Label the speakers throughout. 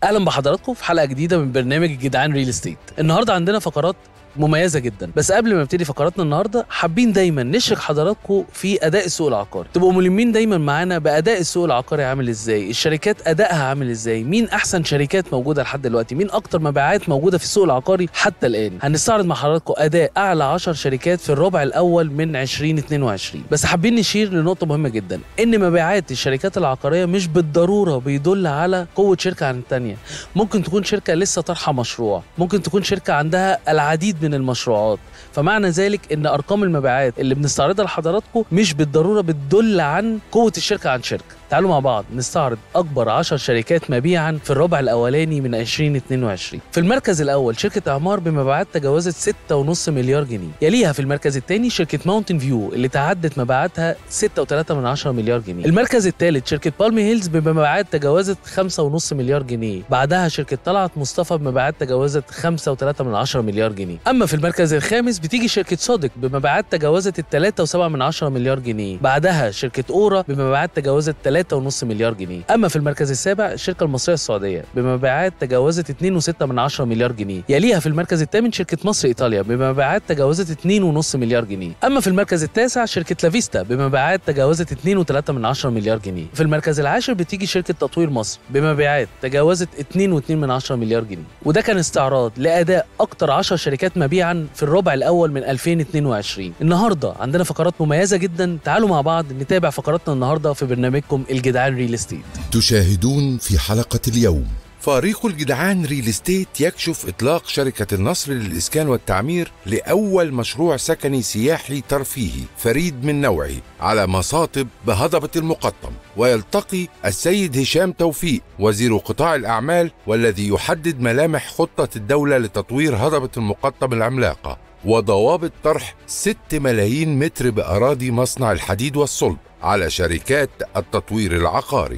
Speaker 1: اهلا بحضراتكم في حلقه جديده من برنامج الجدعان ريل استيت النهارده عندنا فقرات مميزه جدا بس قبل ما نبتدي فقراتنا النهارده حابين دايما نشرك حضراتكم في اداء السوق العقاري تبقوا ملمين دايما معانا باداء السوق العقاري عامل ازاي الشركات ادائها عامل ازاي مين احسن شركات موجوده لحد دلوقتي مين اكتر مبيعات موجوده في السوق العقاري حتى الان هنستعرض مع حضراتكم اداء اعلى 10 شركات في الربع الاول من 2022 بس حابين نشير لنقطه مهمه جدا ان مبيعات الشركات العقاريه مش بالضروره بيدل على قوه شركه عن الثانيه ممكن تكون شركه لسه طرحه مشروع ممكن تكون شركه عندها العديد من المشروعات فمعنى ذلك ان ارقام المبيعات اللي بنستعرضها لحضراتكم مش بالضروره بتدل عن قوه الشركه عن شركه تعالوا مع بعض نستعرض اكبر 10 شركات مبيعا في الربع الاولاني من 2022 في المركز الاول شركه اعمار بمبيعات تجاوزت 6.5 مليار جنيه يليها في المركز الثاني شركه ماونتن فيو اللي تعدت مبيعاتها 6.3 من 10 مليار جنيه المركز الثالث شركه بالمي هيلز بمبيعات تجاوزت 5.5 مليار جنيه بعدها شركه طلعت مصطفى بمبيعات تجاوزت 5.3 من 10 مليار جنيه اما في المركز الخامس بتيجي شركه صادق بمبيعات تجاوزت 3.7 من 10 مليار جنيه بعدها شركه اورا بمبيعات تجاوزت 3.5 مليار جنيه اما في المركز السابع الشركه المصريه السعوديه بمبيعات تجاوزت 2.6 من 10 مليار جنيه يليها في المركز الثامن شركه مصر ايطاليا بمبيعات تجاوزت 2.5 مليار جنيه اما في المركز التاسع شركه لافيستا بمبيعات تجاوزت 2.3 من 10 مليار جنيه في المركز العاشر بتيجي شركه تطوير مصر بمبيعات تجاوزت 2.2 من 10 مليار جنيه وده كان استعراض لاداء اكتر 10 شركات مبيعا في الربع الاول من 2022 النهارده عندنا فقرات مميزه جدا تعالوا مع بعض نتابع فقراتنا النهارده في برنامجكم الجدعان ريل استيت
Speaker 2: تشاهدون في حلقة اليوم فريق الجدعان ريل استيت يكشف إطلاق شركة النصر للإسكان والتعمير لأول مشروع سكني سياحي ترفيهي فريد من نوعه على مصاطب بهضبة المقطم ويلتقي السيد هشام توفيق وزير قطاع الأعمال والذي يحدد ملامح خطة الدولة لتطوير هضبة المقطم العملاقة وضوابط طرح 6 ملايين متر بأراضي مصنع الحديد والصلب على شركات التطوير العقاري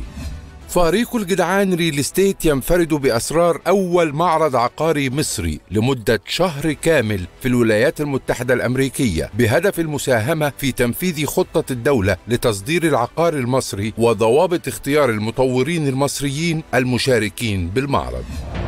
Speaker 2: فريق الجدعان ريل استيت ينفرد بأسرار أول معرض عقاري مصري لمدة شهر كامل في الولايات المتحدة الأمريكية بهدف المساهمة في تنفيذ خطة الدولة لتصدير العقار المصري وضوابط اختيار المطورين المصريين المشاركين بالمعرض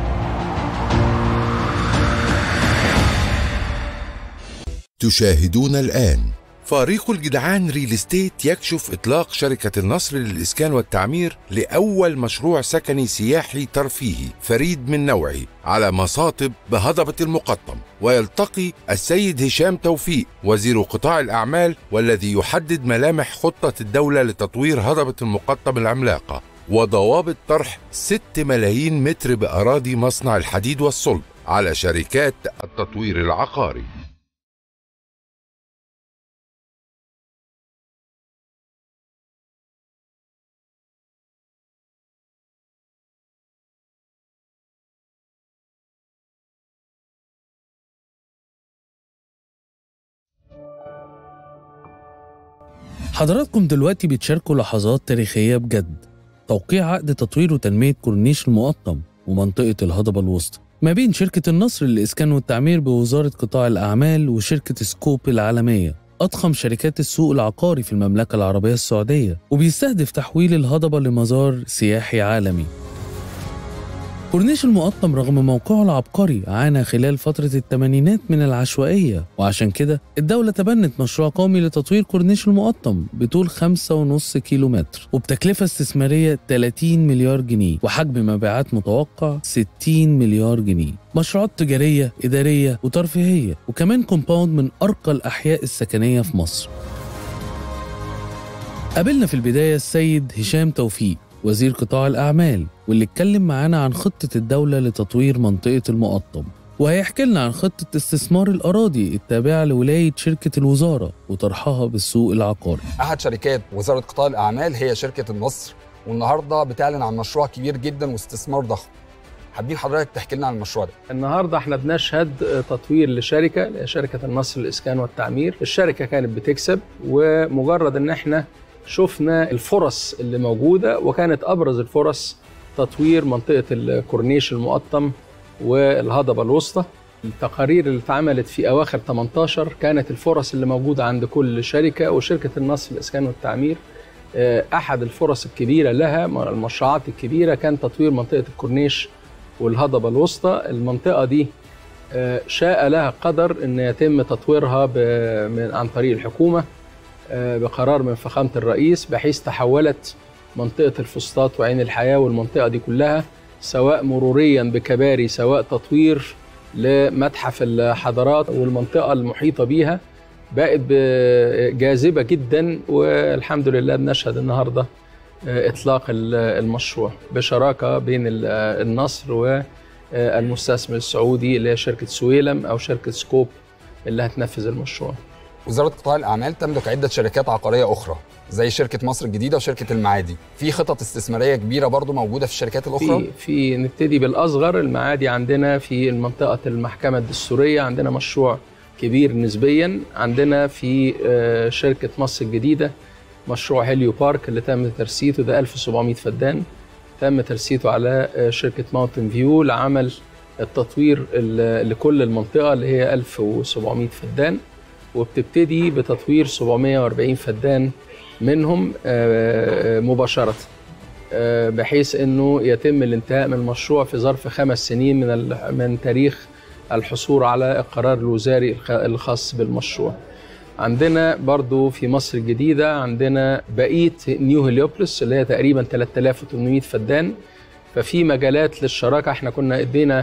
Speaker 2: تشاهدون الآن فريق الجدعان ريل استيت يكشف إطلاق شركة النصر للإسكان والتعمير لأول مشروع سكني سياحي ترفيهي فريد من نوعه على مصاطب بهضبة المقطم ويلتقي السيد هشام توفيق وزير قطاع الأعمال والذي يحدد ملامح خطة الدولة لتطوير هضبة المقطم العملاقة وضوابط طرح 6 ملايين متر بأراضي مصنع الحديد والصلب على شركات التطوير العقاري
Speaker 1: حضراتكم دلوقتي بتشاركوا لحظات تاريخية بجد توقيع عقد تطوير وتنمية كورنيش المقطم ومنطقة الهضبة الوسطى ما بين شركة النصر للإسكان والتعمير بوزارة قطاع الأعمال وشركة سكوب العالمية أضخم شركات السوق العقاري في المملكة العربية السعودية وبيستهدف تحويل الهضبة لمزار سياحي عالمي كورنيش المقطم رغم موقعه العبقري عانى خلال فترة الثمانينات من العشوائية وعشان كده الدولة تبنت مشروع قومي لتطوير كورنيش المقطم بطول 5.5 كيلومتر وبتكلفة استثمارية 30 مليار جنيه وحجم مبيعات متوقع 60 مليار جنيه مشروعات تجارية إدارية وترفيهية وكمان كومباوند من أرقى الأحياء السكنية في مصر قابلنا في البداية السيد هشام توفيق وزير قطاع الأعمال واللي اتكلم معانا عن خطة الدولة لتطوير منطقة المقطم وهيحكي لنا عن خطة استثمار الأراضي التابعة لولاية شركة الوزارة وطرحها بالسوق العقاري
Speaker 3: احد شركات وزاره قطاع الاعمال هي شركه النصر والنهارده بتعلن عن مشروع كبير جدا واستثمار ضخم حابين حضرتك تحكي لنا عن المشروع ده
Speaker 4: النهارده احنا بنشهد تطوير لشركه اللي هي شركه النصر للاسكان والتعمير، الشركه كانت بتكسب ومجرد ان احنا شفنا الفرص اللي موجوده وكانت ابرز الفرص تطوير منطقه الكورنيش المقطم والهضبه الوسطى. التقارير اللي اتعملت في اواخر 18 كانت الفرص اللي موجوده عند كل شركه وشركه النصر للاسكان والتعمير احد الفرص الكبيره لها المشروعات الكبيره كان تطوير منطقه الكورنيش والهضبة الوسطى المنطقة دي آه، شاء لها قدر أن يتم تطويرها ب- من عن طريق الحكومة آه، بقرار من فخامة الرئيس بحيث تحولت منطقة الفسطاط وعين الحياة والمنطقة دي كلها سواء مروريا بكباري سواء تطوير لمتحف الحضارات والمنطقة المحيطة بيها بقت ب- جاذبة جدا والحمد لله بنشهد النهاردة آه، إطلاق ال- المشروع بشراكة بين ال- آه، النصر والمستثمر السعودي اللي هي شركة سويلم أو شركة سكوب اللي هتنفذ المشروع
Speaker 3: وزاره قطاع الاعمال تملك عده شركات عقاريه اخرى زي شركه مصر الجديده وشركه المعادي في خطط استثماريه كبيره برضو موجوده في الشركات الاخرى
Speaker 4: في في نبتدي بالاصغر المعادي عندنا في منطقه المحكمه الدستوريه عندنا مشروع كبير نسبيا عندنا في آه، شركه مصر الجديده مشروع هيليو بارك اللي تم ترسيته ده 1700 فدان تم ترسيته على آه، شركه ماونتن فيو لعمل التطوير ال- لكل المنطقه اللي هي 1700 فدان وبتبتدي بتطوير 740 فدان منهم آه، آه، مباشره آه، بحيث انه يتم الانتهاء من المشروع في ظرف خمس سنين من ال- من تاريخ الحصول على القرار الوزاري الخ- الخاص بالمشروع. عندنا برضو في مصر الجديدة عندنا بقية نيو هليوبلس اللي هي تقريبا 3800 فدان ففي مجالات للشراكة احنا كنا ادينا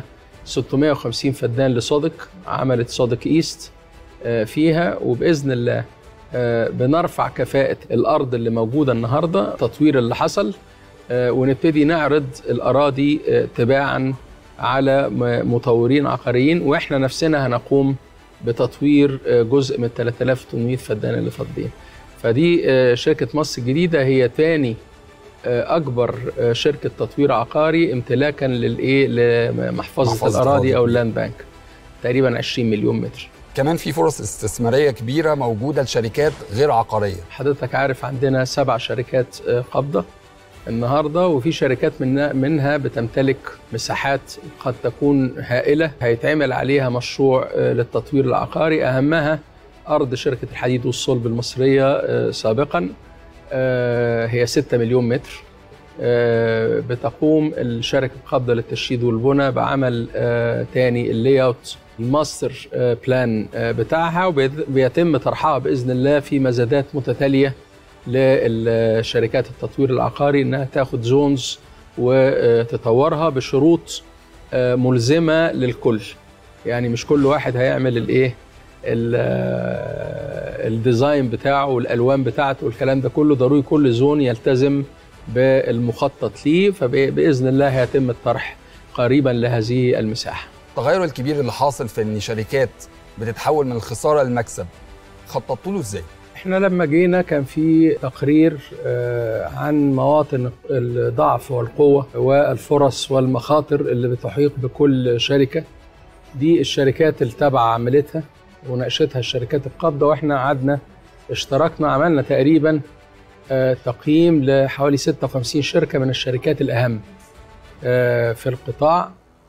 Speaker 4: 650 فدان لصادق عملت صادق ايست آه، فيها وبإذن الله آه، بنرفع كفاءة الأرض اللي موجودة النهاردة تطوير اللي حصل آه، ونبتدي نعرض الأراضي آه، تباعا على م- مطورين عقاريين وإحنا نفسنا هنقوم بتطوير آه، جزء من 3800 فدان اللي فاضلين فدي آه، شركة مصر الجديدة هي تاني آه، أكبر آه، شركة تطوير عقاري امتلاكا للإيه لمحفظة
Speaker 3: محفظة
Speaker 4: الأراضي
Speaker 3: الأراضي.
Speaker 4: أو اللاند بانك تقريبا 20 مليون متر
Speaker 3: كمان في فرص استثماريه كبيره موجوده لشركات غير عقاريه
Speaker 4: حضرتك عارف عندنا سبع شركات آه، قابضة النهارده وفي شركات منها, منها بتمتلك مساحات قد تكون هائلة هيتعمل عليها مشروع آه، للتطوير العقاري أهمها أرض شركة الحديد والصلب المصرية آه، سابقا آه، هي 6 مليون متر آه، بتقوم الشركة القابضة للتشييد والبنى بعمل آه، تاني اللي اوت الماستر آه، بلان آه، بتاعها وبيتم طرحها بإذن الله في مزادات متتالية للشركات التطوير العقاري انها تاخد زونز وتطورها بشروط آه، ملزمه للكل يعني مش كل واحد هيعمل الايه ال- آه، الديزاين بتاعه والالوان بتاعته والكلام ده كله ضروري كل زون يلتزم بالمخطط ليه فباذن الله هيتم الطرح قريبا لهذه المساحه
Speaker 3: التغير الكبير اللي حاصل في ان شركات بتتحول من الخساره للمكسب خططتوا له ازاي
Speaker 4: احنا لما جينا كان في تقرير آه، عن مواطن الضعف والقوة والفرص والمخاطر اللي بتحيق بكل شركة دي الشركات اللي تبع عملتها وناقشتها الشركات القابضة واحنا قعدنا اشتركنا عملنا تقريبا آه، تقييم لحوالي 56 شركة من الشركات الأهم آه، في القطاع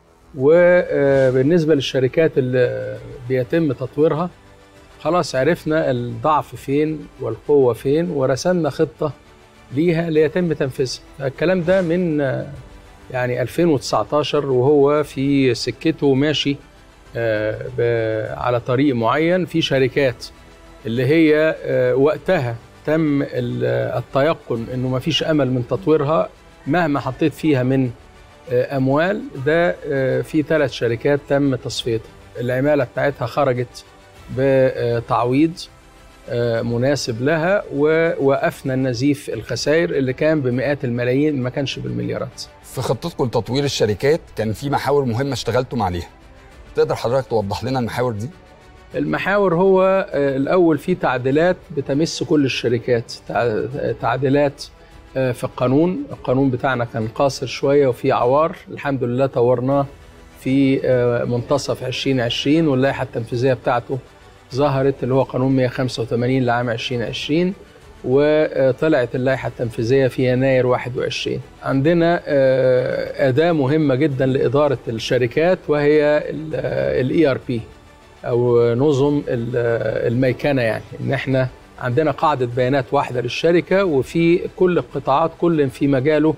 Speaker 4: وبالنسبة للشركات اللي بيتم تطويرها خلاص عرفنا الضعف فين والقوة فين ورسمنا خطة ليها ليتم تنفيذها الكلام ده من آه، يعني 2019 وهو في سكته ماشي آه، ب- على طريق معين في شركات اللي هي آه، وقتها تم ال- التيقن انه ما فيش امل من تطويرها مهما حطيت فيها من آه، اموال ده آه، في ثلاث شركات تم تصفيتها العماله بتاعتها خرجت بتعويض آه، مناسب لها ووقفنا النزيف الخسائر اللي كان بمئات الملايين ما كانش بالمليارات
Speaker 3: في خطتكم لتطوير الشركات كان في محاور مهمه اشتغلتم عليها تقدر حضرتك توضح لنا المحاور دي
Speaker 4: المحاور هو آه، الأول في تعديلات بتمس كل الشركات تع- تعديلات آه، في القانون القانون بتاعنا كان قاصر شوية وفي عوار الحمد لله طورناه في آه، منتصف 2020 واللائحة التنفيذية بتاعته ظهرت اللي هو قانون 185 لعام 2020 وطلعت اللائحة التنفيذية في يناير 21 عندنا آه، أداة مهمة جدا لإدارة الشركات وهي الاي ار بي او نظم ال- الميكنه يعني ان احنا عندنا قاعده بيانات واحده للشركه وفي كل القطاعات كل في مجاله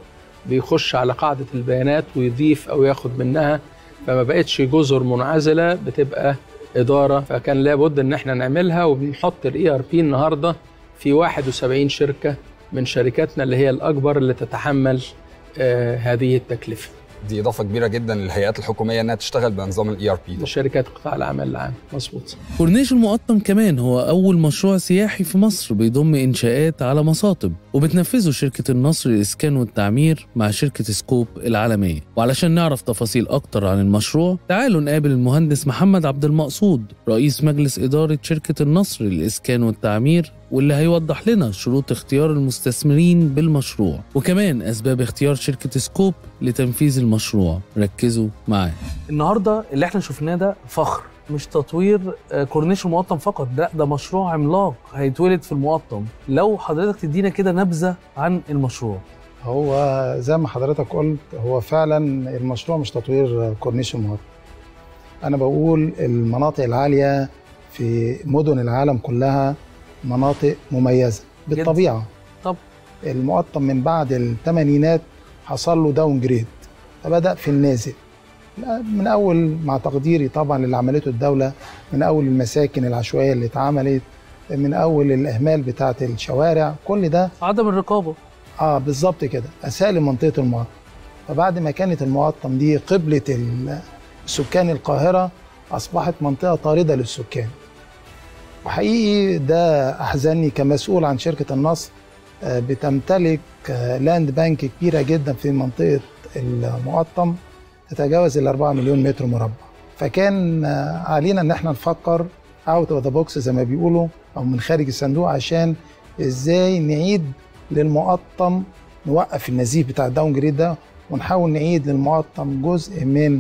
Speaker 4: بيخش على قاعدة البيانات ويضيف أو ياخد منها فما بقتش جزر منعزلة بتبقى إدارة فكان لابد إن احنا نعملها وبنحط الاي ار بي النهاردة في 71 شركة من شركاتنا اللي هي الأكبر اللي تتحمل آه هذه التكلفة
Speaker 3: دي اضافه كبيره جدا للهيئات الحكوميه انها تشتغل بنظام الاي ار بي
Speaker 4: شركات قطاع الأعمال العام مظبوط
Speaker 1: كورنيش المقطم كمان هو أول مشروع سياحي في مصر بيضم إنشاءات على مصاطب وبتنفذه شركة النصر للإسكان والتعمير مع شركة سكوب العالمية وعلشان نعرف تفاصيل أكتر عن المشروع تعالوا نقابل المهندس محمد عبد المقصود رئيس مجلس إدارة شركة النصر للإسكان والتعمير واللي هيوضح لنا شروط اختيار المستثمرين بالمشروع وكمان أسباب اختيار شركة سكوب لتنفيذ المشروع ركزوا معاه النهارده اللي احنا شفناه ده فخر مش تطوير آه، كورنيش المقطم فقط لا ده مشروع عملاق هيتولد في المقطم لو حضرتك تدينا كده نبذه عن المشروع
Speaker 5: هو زي ما حضرتك قلت هو فعلا المشروع مش تطوير كورنيش المقطم انا بقول المناطق العاليه في مدن العالم كلها مناطق مميزه بالطبيعه
Speaker 1: طب.
Speaker 5: المقطم من بعد الثمانينات حصل له داون جريد فبدا في النازل من اول مع تقديري طبعا اللي عملته الدوله من اول المساكن العشوائيه اللي اتعملت من اول الاهمال بتاعه الشوارع كل ده
Speaker 1: عدم الرقابه
Speaker 5: اه بالظبط كده اساء لمنطقه المقطم فبعد ما كانت المقطم دي قبله ال- سكان القاهره اصبحت منطقه طارده للسكان وحقيقي ده احزنني كمسؤول عن شركه النصر آه، بتمتلك آه، لاند بانك كبيره جدا في منطقه المقطم تتجاوز ال 4 مليون متر مربع فكان آه، علينا ان احنا نفكر اوت اوف ذا بوكس زي ما بيقولوا او من خارج الصندوق عشان ازاي نعيد للمقطم نوقف النزيف بتاع الداون جريد ده ونحاول نعيد للمقطم جزء من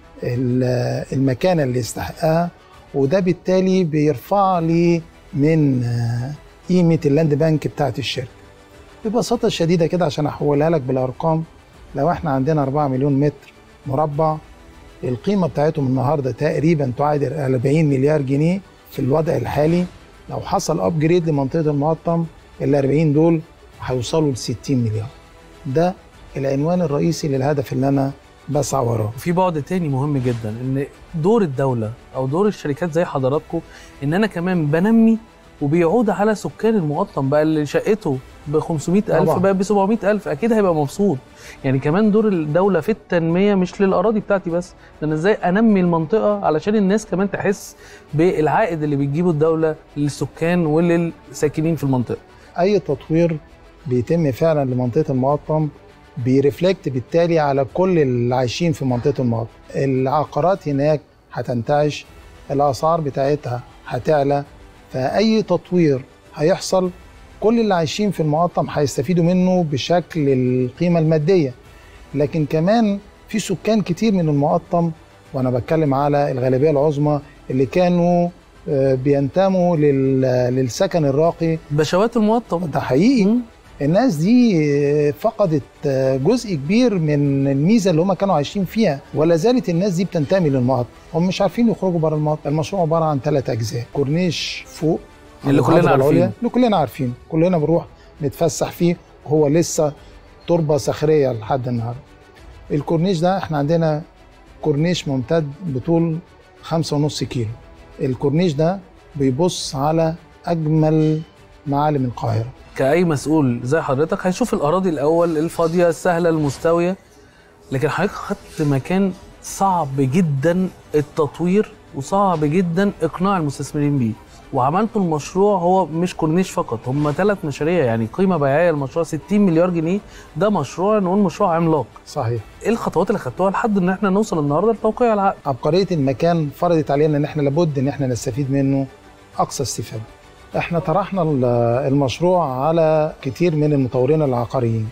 Speaker 5: ال- المكانه اللي يستحقها وده بالتالي بيرفع لي من آه، قيمه اللاند بانك بتاعت الشركه ببساطه شديده كده عشان احولها لك بالارقام لو احنا عندنا 4 مليون متر مربع القيمه بتاعتهم النهارده تقريبا تعادل 40 مليار جنيه في الوضع الحالي لو حصل ابجريد لمنطقه المقطم ال 40 دول هيوصلوا ل 60 مليار ده العنوان الرئيسي للهدف اللي انا بسعى وراه
Speaker 1: وفي بعد تاني مهم جدا ان دور الدوله او دور الشركات زي حضراتكم ان انا كمان بنمي وبيعود على سكان المقطم بقى اللي شقته ب 500 ألف
Speaker 5: طبعاً.
Speaker 1: بقى ب 700 ألف أكيد هيبقى مبسوط يعني كمان دور الدولة في التنمية مش للأراضي بتاعتي بس ده أنا إزاي أنمي المنطقة علشان الناس كمان تحس بالعائد اللي بتجيبه الدولة للسكان وللساكنين في المنطقة
Speaker 5: اي تطوير بيتم فعلا لمنطقه المقطم بيرفلكت بالتالي على كل اللي عايشين في منطقه المقطم العقارات هناك هتنتعش الاسعار بتاعتها هتعلى فاي تطوير هيحصل كل اللي عايشين في المقطم هيستفيدوا منه بشكل القيمه الماديه لكن كمان في سكان كتير من المقطم وانا بتكلم على الغالبيه العظمى اللي كانوا آه، بينتموا لل- للسكن الراقي
Speaker 1: بشوات المقطم
Speaker 5: ده حقيقي
Speaker 1: مم.
Speaker 5: الناس دي آه، فقدت آه، جزء كبير من الميزه اللي هم كانوا عايشين فيها ولا زالت الناس دي بتنتمي للمقطم هم مش عارفين يخرجوا بره المقطم المشروع عباره عن ثلاث اجزاء كورنيش فوق
Speaker 1: اللي كلنا
Speaker 5: المحافظة العليا،
Speaker 1: عارفينه.
Speaker 5: اللي كلنا عارفين كلنا بنروح نتفسح فيه وهو لسه تربه صخريه لحد النهارده الكورنيش ده احنا عندنا كورنيش ممتد بطول خمسة ونص كيلو الكورنيش ده بيبص على أجمل معالم القاهرة
Speaker 1: كأي مسؤول زي حضرتك هيشوف الأراضي الأول الفاضية السهلة المستوية لكن حضرتك خدت مكان صعب جدا التطوير وصعب جدا إقناع المستثمرين بيه وعملتوا المشروع هو مش كورنيش فقط هم ثلاث مشاريع يعني قيمة بيعية المشروع 60 مليار جنيه ده مشروع نقول مشروع عملاق
Speaker 5: صحيح
Speaker 1: ايه الخطوات اللي خدتوها لحد ان احنا نوصل النهارده لتوقيع العقد
Speaker 5: عبقرية المكان فرضت علينا ان احنا لابد ان احنا نستفيد منه اقصى استفادة احنا طرحنا ال- المشروع على كتير من المطورين العقاريين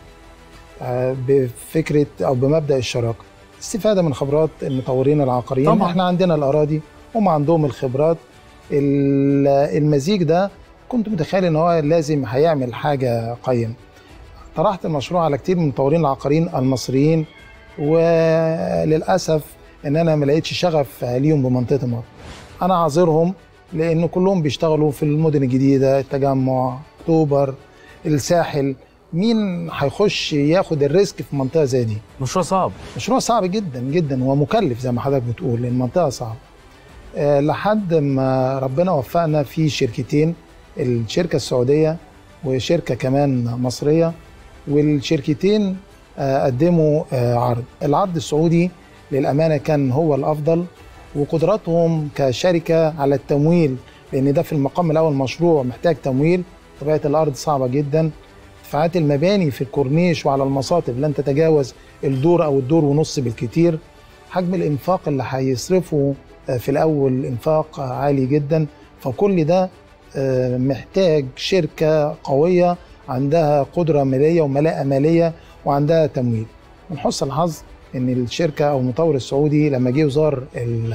Speaker 5: آه، بفكرة او بمبدأ الشراكة استفادة من خبرات المطورين العقاريين
Speaker 1: طبعاً.
Speaker 5: احنا عندنا الاراضي هم عندهم الخبرات ال- المزيج ده كنت متخيل ان هو لازم هيعمل حاجة قيمة طرحت المشروع على كتير من المطورين العقاريين المصريين وللاسف ان انا ما لقيتش شغف ليهم بمنطقه المطر انا عاذرهم لان كلهم بيشتغلوا في المدن الجديده التجمع اكتوبر الساحل مين هيخش ياخد الريسك في منطقه زي دي
Speaker 1: مشروع صعب
Speaker 5: مشروع صعب جدا جدا ومكلف زي ما حضرتك بتقول لان المنطقه صعبه أه لحد ما ربنا وفقنا في شركتين الشركه السعوديه وشركه كمان مصريه والشركتين أه قدموا أه عرض العرض السعودي للامانه كان هو الافضل وقدراتهم كشركه على التمويل لان ده في المقام الاول مشروع محتاج تمويل طبيعه الارض صعبه جدا ارتفاعات المباني في الكورنيش وعلى المصاطب لن تتجاوز الدور او الدور ونص بالكتير حجم الانفاق اللي هيصرفه في الاول انفاق عالي جدا فكل ده محتاج شركه قويه عندها قدره ماليه وملاءه ماليه وعندها تمويل من حسن الحظ ان الشركه او المطور السعودي لما جه وزار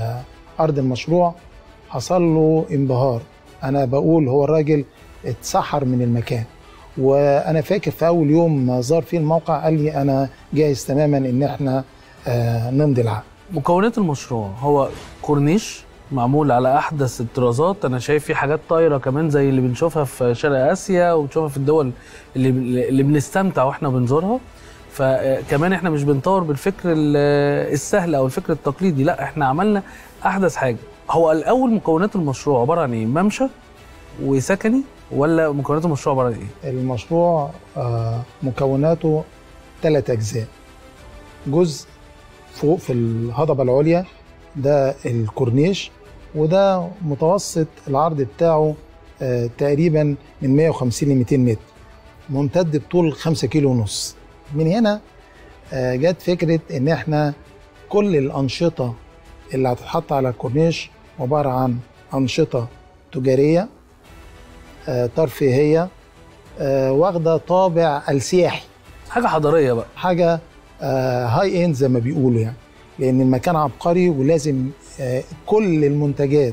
Speaker 5: ارض المشروع حصل له انبهار انا بقول هو الراجل اتسحر من المكان وانا فاكر في اول يوم ما زار فيه الموقع قال لي انا جاهز تماما ان احنا آه نمضي العقد
Speaker 1: مكونات المشروع هو كورنيش معمول على احدث الطرازات انا شايف في حاجات طايره كمان زي اللي بنشوفها في شرق اسيا وبنشوفها في الدول اللي اللي بنستمتع واحنا بنزورها فكمان احنا مش بنطور بالفكر السهل او الفكر التقليدي لا احنا عملنا احدث حاجه هو الاول مكونات المشروع عباره عن ايه ممشى وسكني ولا مكونات المشروع عباره عن ايه
Speaker 5: المشروع آه مكوناته ثلاث اجزاء جزء فوق في الهضبه العليا ده الكورنيش وده متوسط العرض بتاعه آه تقريبا من 150 ل 200 متر ممتد بطول 5 كيلو ونص من هنا آه جت فكره ان احنا كل الانشطه اللي هتتحط على الكورنيش عباره عن انشطه تجاريه آه ترفيهيه آه واخده طابع السياحي
Speaker 1: حاجه حضاريه بقى
Speaker 5: حاجه هاي اند زي ما بيقولوا يعني لان المكان عبقري ولازم كل المنتجات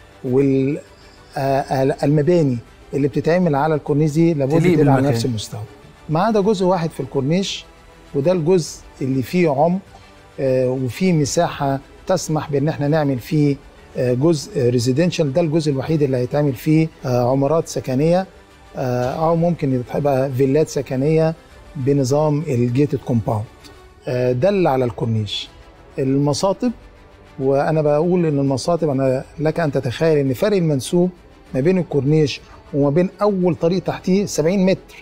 Speaker 5: والمباني اللي بتتعمل على الكورنيش دي لابد تبقى على نفس المستوى ما عدا جزء واحد في الكورنيش وده الجزء اللي فيه عمق وفيه مساحه تسمح بان احنا نعمل فيه جزء ريزيدنشال ده الجزء الوحيد اللي هيتعمل فيه عمارات سكنيه او ممكن تبقى فيلات سكنيه بنظام الجيتد كومباوند ده اللي على الكورنيش المصاطب وانا بقول ان المصاطب انا لك ان تتخيل ان فرق المنسوب ما بين الكورنيش وما بين اول طريق تحتيه 70 متر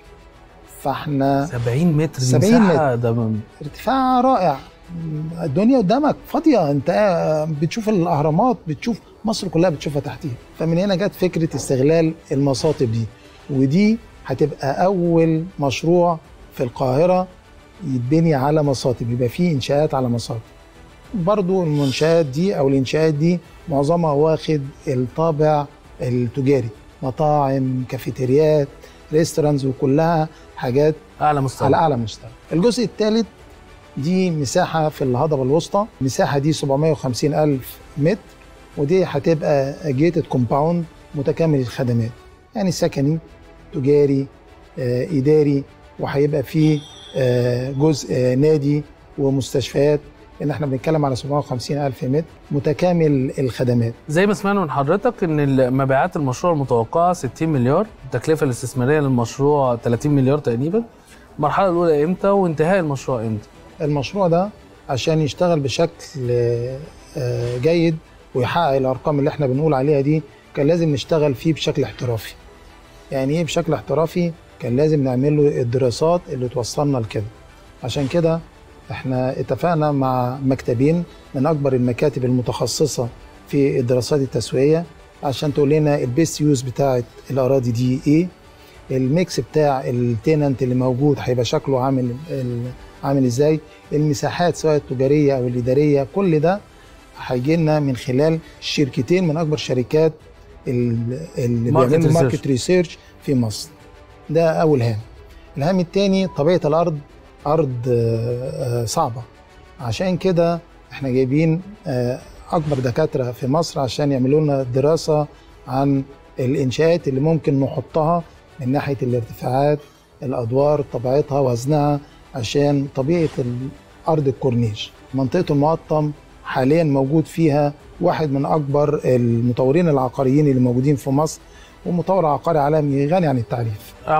Speaker 5: فاحنا
Speaker 1: 70 متر
Speaker 5: 70
Speaker 1: متر ده من...
Speaker 5: ارتفاع رائع الدنيا قدامك فاضيه انت بتشوف الاهرامات بتشوف مصر كلها بتشوفها تحتيه فمن هنا جت فكره استغلال المصاطب دي ودي هتبقى اول مشروع في القاهره يتبني على مصاطب يبقى فيه انشاءات على مصاطب برضو المنشآت دي او الانشاءات دي معظمها واخد الطابع التجاري مطاعم كافيتريات ريستورانز وكلها حاجات
Speaker 1: اعلى مستوى
Speaker 5: على اعلى مستوى الجزء الثالث دي مساحة في الهضبة الوسطى المساحة دي 750 ألف متر ودي هتبقى جيتد كومباوند متكامل الخدمات يعني سكني تجاري آه، إداري وهيبقى فيه آه، جزء آه، نادي ومستشفيات لأن احنا بنتكلم على 750 ألف متر متكامل الخدمات
Speaker 1: زي ما سمعنا من حضرتك ان مبيعات المشروع المتوقعه 60 مليار التكلفه الاستثماريه للمشروع 30 مليار تقريبا المرحله الاولى امتى وانتهاء المشروع امتى
Speaker 5: المشروع ده عشان يشتغل بشكل آه، جيد ويحقق الارقام اللي احنا بنقول عليها دي كان لازم نشتغل فيه بشكل احترافي يعني ايه بشكل احترافي كان لازم نعمل له الدراسات اللي توصلنا لكده عشان كده احنا اتفقنا مع مكتبين من اكبر المكاتب المتخصصه في الدراسات التسويقيه عشان تقول لنا البيست يوز بتاعه الاراضي دي ايه الميكس بتاع التيننت اللي موجود هيبقى شكله عامل ال- عامل ازاي المساحات سواء التجاريه او الاداريه كل ده هيجي لنا من خلال شركتين من اكبر شركات ال- اللي
Speaker 1: Market
Speaker 5: بيعملوا
Speaker 1: research.
Speaker 5: ماركت ريسيرش في مصر ده اول هام الهام الثاني طبيعه الارض ارض آه، آه، صعبه عشان كده احنا جايبين آه، اكبر دكاتره في مصر عشان يعملوا لنا دراسه عن الانشاءات اللي ممكن نحطها من ناحيه الارتفاعات الادوار طبيعتها وزنها عشان طبيعه ارض الكورنيش منطقه المقطم حاليا موجود فيها واحد من اكبر المطورين العقاريين اللي موجودين في مصر ومطور عقاري عالمي غني عن التعريف
Speaker 1: اعمار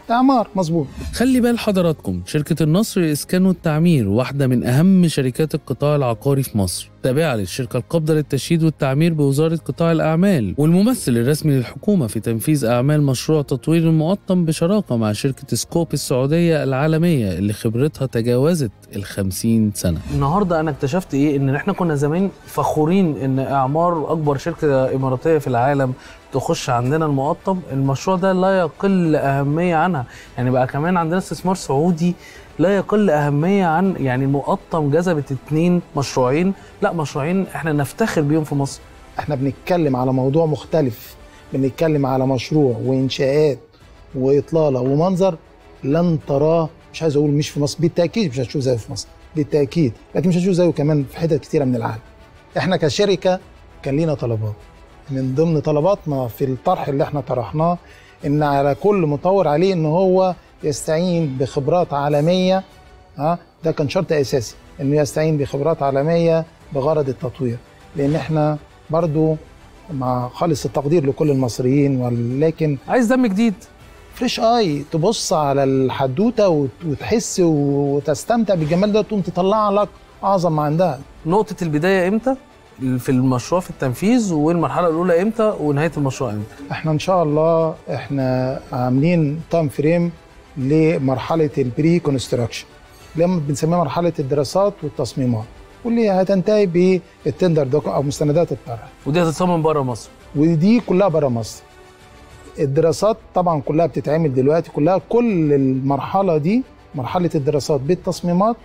Speaker 5: اعمار مظبوط
Speaker 1: خلي بال حضراتكم شركة النصر للإسكان والتعمير واحدة من أهم شركات القطاع العقاري في مصر تابعة للشركة القابضة للتشييد والتعمير بوزارة قطاع الأعمال والممثل الرسمي للحكومة في تنفيذ أعمال مشروع تطوير المقطم بشراكة مع شركة سكوب السعودية العالمية اللي خبرتها تجاوزت ال 50 سنة النهاردة أنا اكتشفت إيه إن إحنا كنا زمان فخورين إن إعمار أكبر شركة إماراتية في العالم تخش عندنا المقطم المشروع ده لا يقل أهمية عنها يعني بقى كمان عندنا استثمار سعودي لا يقل أهمية عن يعني المقطم جذبت اتنين مشروعين لا مشروعين احنا نفتخر بيهم في مصر
Speaker 5: احنا بنتكلم على موضوع مختلف بنتكلم على مشروع وانشاءات واطلاله ومنظر لن تراه مش عايز اقول مش في مصر بالتاكيد مش هتشوف زيه في مصر بالتاكيد لكن مش هتشوف زيه كمان في حتت كتيره من العالم احنا كشركه كان لينا طلبات من ضمن طلباتنا في الطرح اللي احنا طرحناه ان على كل مطور عليه ان هو يستعين بخبرات عالميه ها ده كان شرط اساسي انه يستعين بخبرات عالميه بغرض التطوير لان احنا برضو مع خالص التقدير لكل المصريين ولكن
Speaker 1: عايز دم جديد
Speaker 5: فريش اي تبص على الحدوته وت- وتحس وتستمتع بالجمال ده تقوم تطلع لك اعظم ما عندها
Speaker 1: نقطة البداية امتى في المشروع في التنفيذ والمرحلة الأولى امتى ونهاية المشروع امتى
Speaker 5: احنا ان شاء الله احنا عاملين تايم فريم لمرحله البري كونستراكشن لما بنسميها مرحله الدراسات والتصميمات واللي هتنتهي بالتندر دوك او مستندات الطرح
Speaker 1: ودي هتتصمم بره مصر
Speaker 5: ودي كلها بره مصر الدراسات طبعا كلها بتتعمل دلوقتي كلها كل المرحله دي مرحله الدراسات بالتصميمات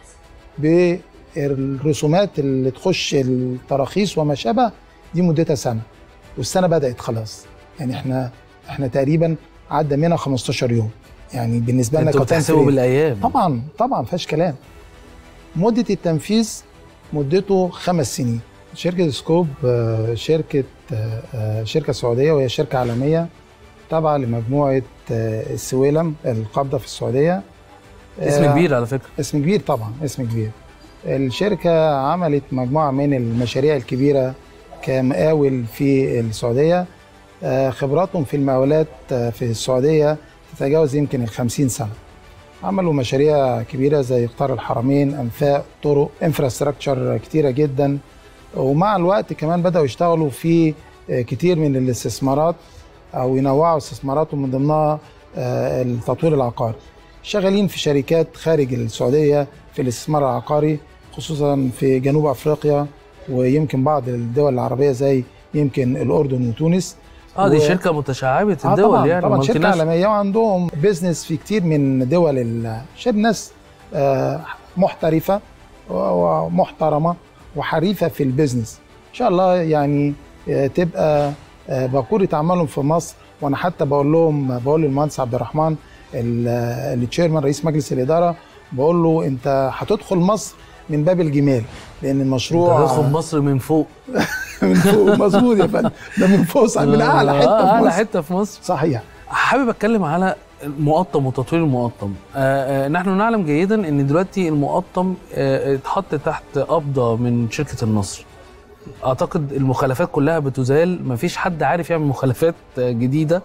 Speaker 5: بالرسومات اللي تخش التراخيص وما شابه دي مدتها سنه والسنه بدات خلاص يعني احنا احنا تقريبا عدى منها 15 يوم يعني بالنسبه لنا
Speaker 1: انتوا
Speaker 5: كتايم
Speaker 1: بتحسبوا
Speaker 5: فريم.
Speaker 1: بالأيام
Speaker 5: طبعا طبعا فيهاش كلام مدة التنفيذ مدته خمس سنين شركة سكوب آه، شركة آه، آه، شركة سعودية وهي شركة عالمية تابعة لمجموعة آه، السويلم القابضة في السعودية
Speaker 1: اسم
Speaker 5: آه،
Speaker 1: كبير على فكرة
Speaker 5: اسم كبير طبعا اسم كبير الشركة عملت مجموعة من المشاريع الكبيرة كمقاول في السعودية آه، خبراتهم في المقاولات آه، في السعودية تتجاوز يمكن الخمسين سنة عملوا مشاريع كبيرة زي قطار الحرمين أنفاق طرق انفراستراكشر كتيرة جدا ومع الوقت كمان بدأوا يشتغلوا في آه، كتير من الاستثمارات أو ينوعوا استثماراتهم من ضمنها آه، التطوير العقاري شغالين في شركات خارج السعودية في الاستثمار العقاري خصوصا في جنوب أفريقيا ويمكن بعض الدول العربية زي يمكن الأردن وتونس
Speaker 1: اه دي
Speaker 5: و-
Speaker 1: شركة متشعبة
Speaker 5: آه
Speaker 1: الدول
Speaker 5: طبعا
Speaker 1: يعني
Speaker 5: طبعا شركه
Speaker 1: multinational.
Speaker 5: عالميه وعندهم بيزنس في كتير من دول ال- شر ناس آه، محترفه و- ومحترمه وحريفه في البيزنس ان شاء الله يعني آه، تبقى آه، باكوره اعمالهم في مصر وانا حتى بقول لهم بقول للمهندس عبد الرحمن التشيرمان رئيس مجلس الاداره بقول له انت هتدخل مصر من باب الجمال لان المشروع
Speaker 1: هتدخل مصر من فوق
Speaker 5: من فوق مظبوط يا فندم ده من فوق صح، من اعلى حته
Speaker 1: آه،
Speaker 5: في
Speaker 1: اعلى
Speaker 5: مصر
Speaker 1: حتة في مصر
Speaker 5: صحيح
Speaker 1: حابب اتكلم على المقطم وتطوير المقطم آه، آه، نحن نعلم جيدا ان دلوقتي المقطم آه، اتحط تحت قبضه من شركه النصر اعتقد المخالفات كلها بتزال مفيش حد عارف يعمل مخالفات آه، جديده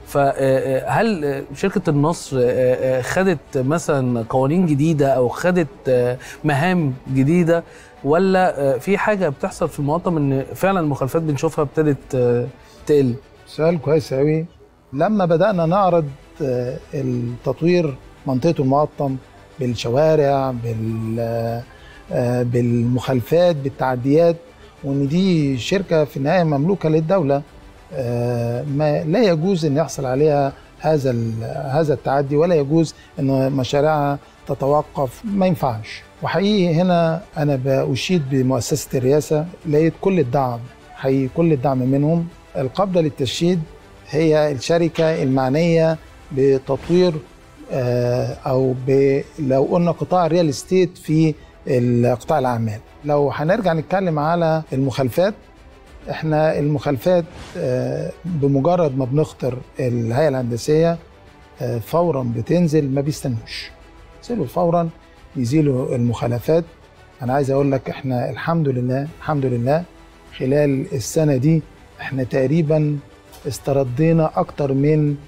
Speaker 1: فهل شركه النصر آه، آه، خدت مثلا قوانين جديده او خدت آه، مهام جديده ولا آه، في حاجه بتحصل في المقطم ان فعلا المخالفات بنشوفها ابتدت آه، تقل
Speaker 5: سؤال كويس قوي لما بدأنا نعرض آه، التطوير منطقة المقطم بالشوارع بال آه، بالمخالفات بالتعديات وان دي شركة في النهاية مملوكة للدولة آه، ما لا يجوز ان يحصل عليها هذا ال- هذا التعدي ولا يجوز ان مشاريعها تتوقف ما ينفعش وحقيقي هنا انا بأشيد بمؤسسة الرئاسة لقيت كل الدعم حقيقي كل الدعم منهم القبضة للتشييد هي الشركة المعنية بتطوير آه، أو ب- لو قلنا قطاع الريال استيت في قطاع الأعمال لو هنرجع نتكلم على المخالفات احنا المخالفات آه، بمجرد ما بنخطر الهيئة الهندسية آه، فورا بتنزل ما بيستنوش ينزلوا فورا يزيلوا المخالفات انا عايز اقول لك احنا الحمد لله الحمد لله خلال السنة دي احنا تقريبا استردينا اكتر من 30%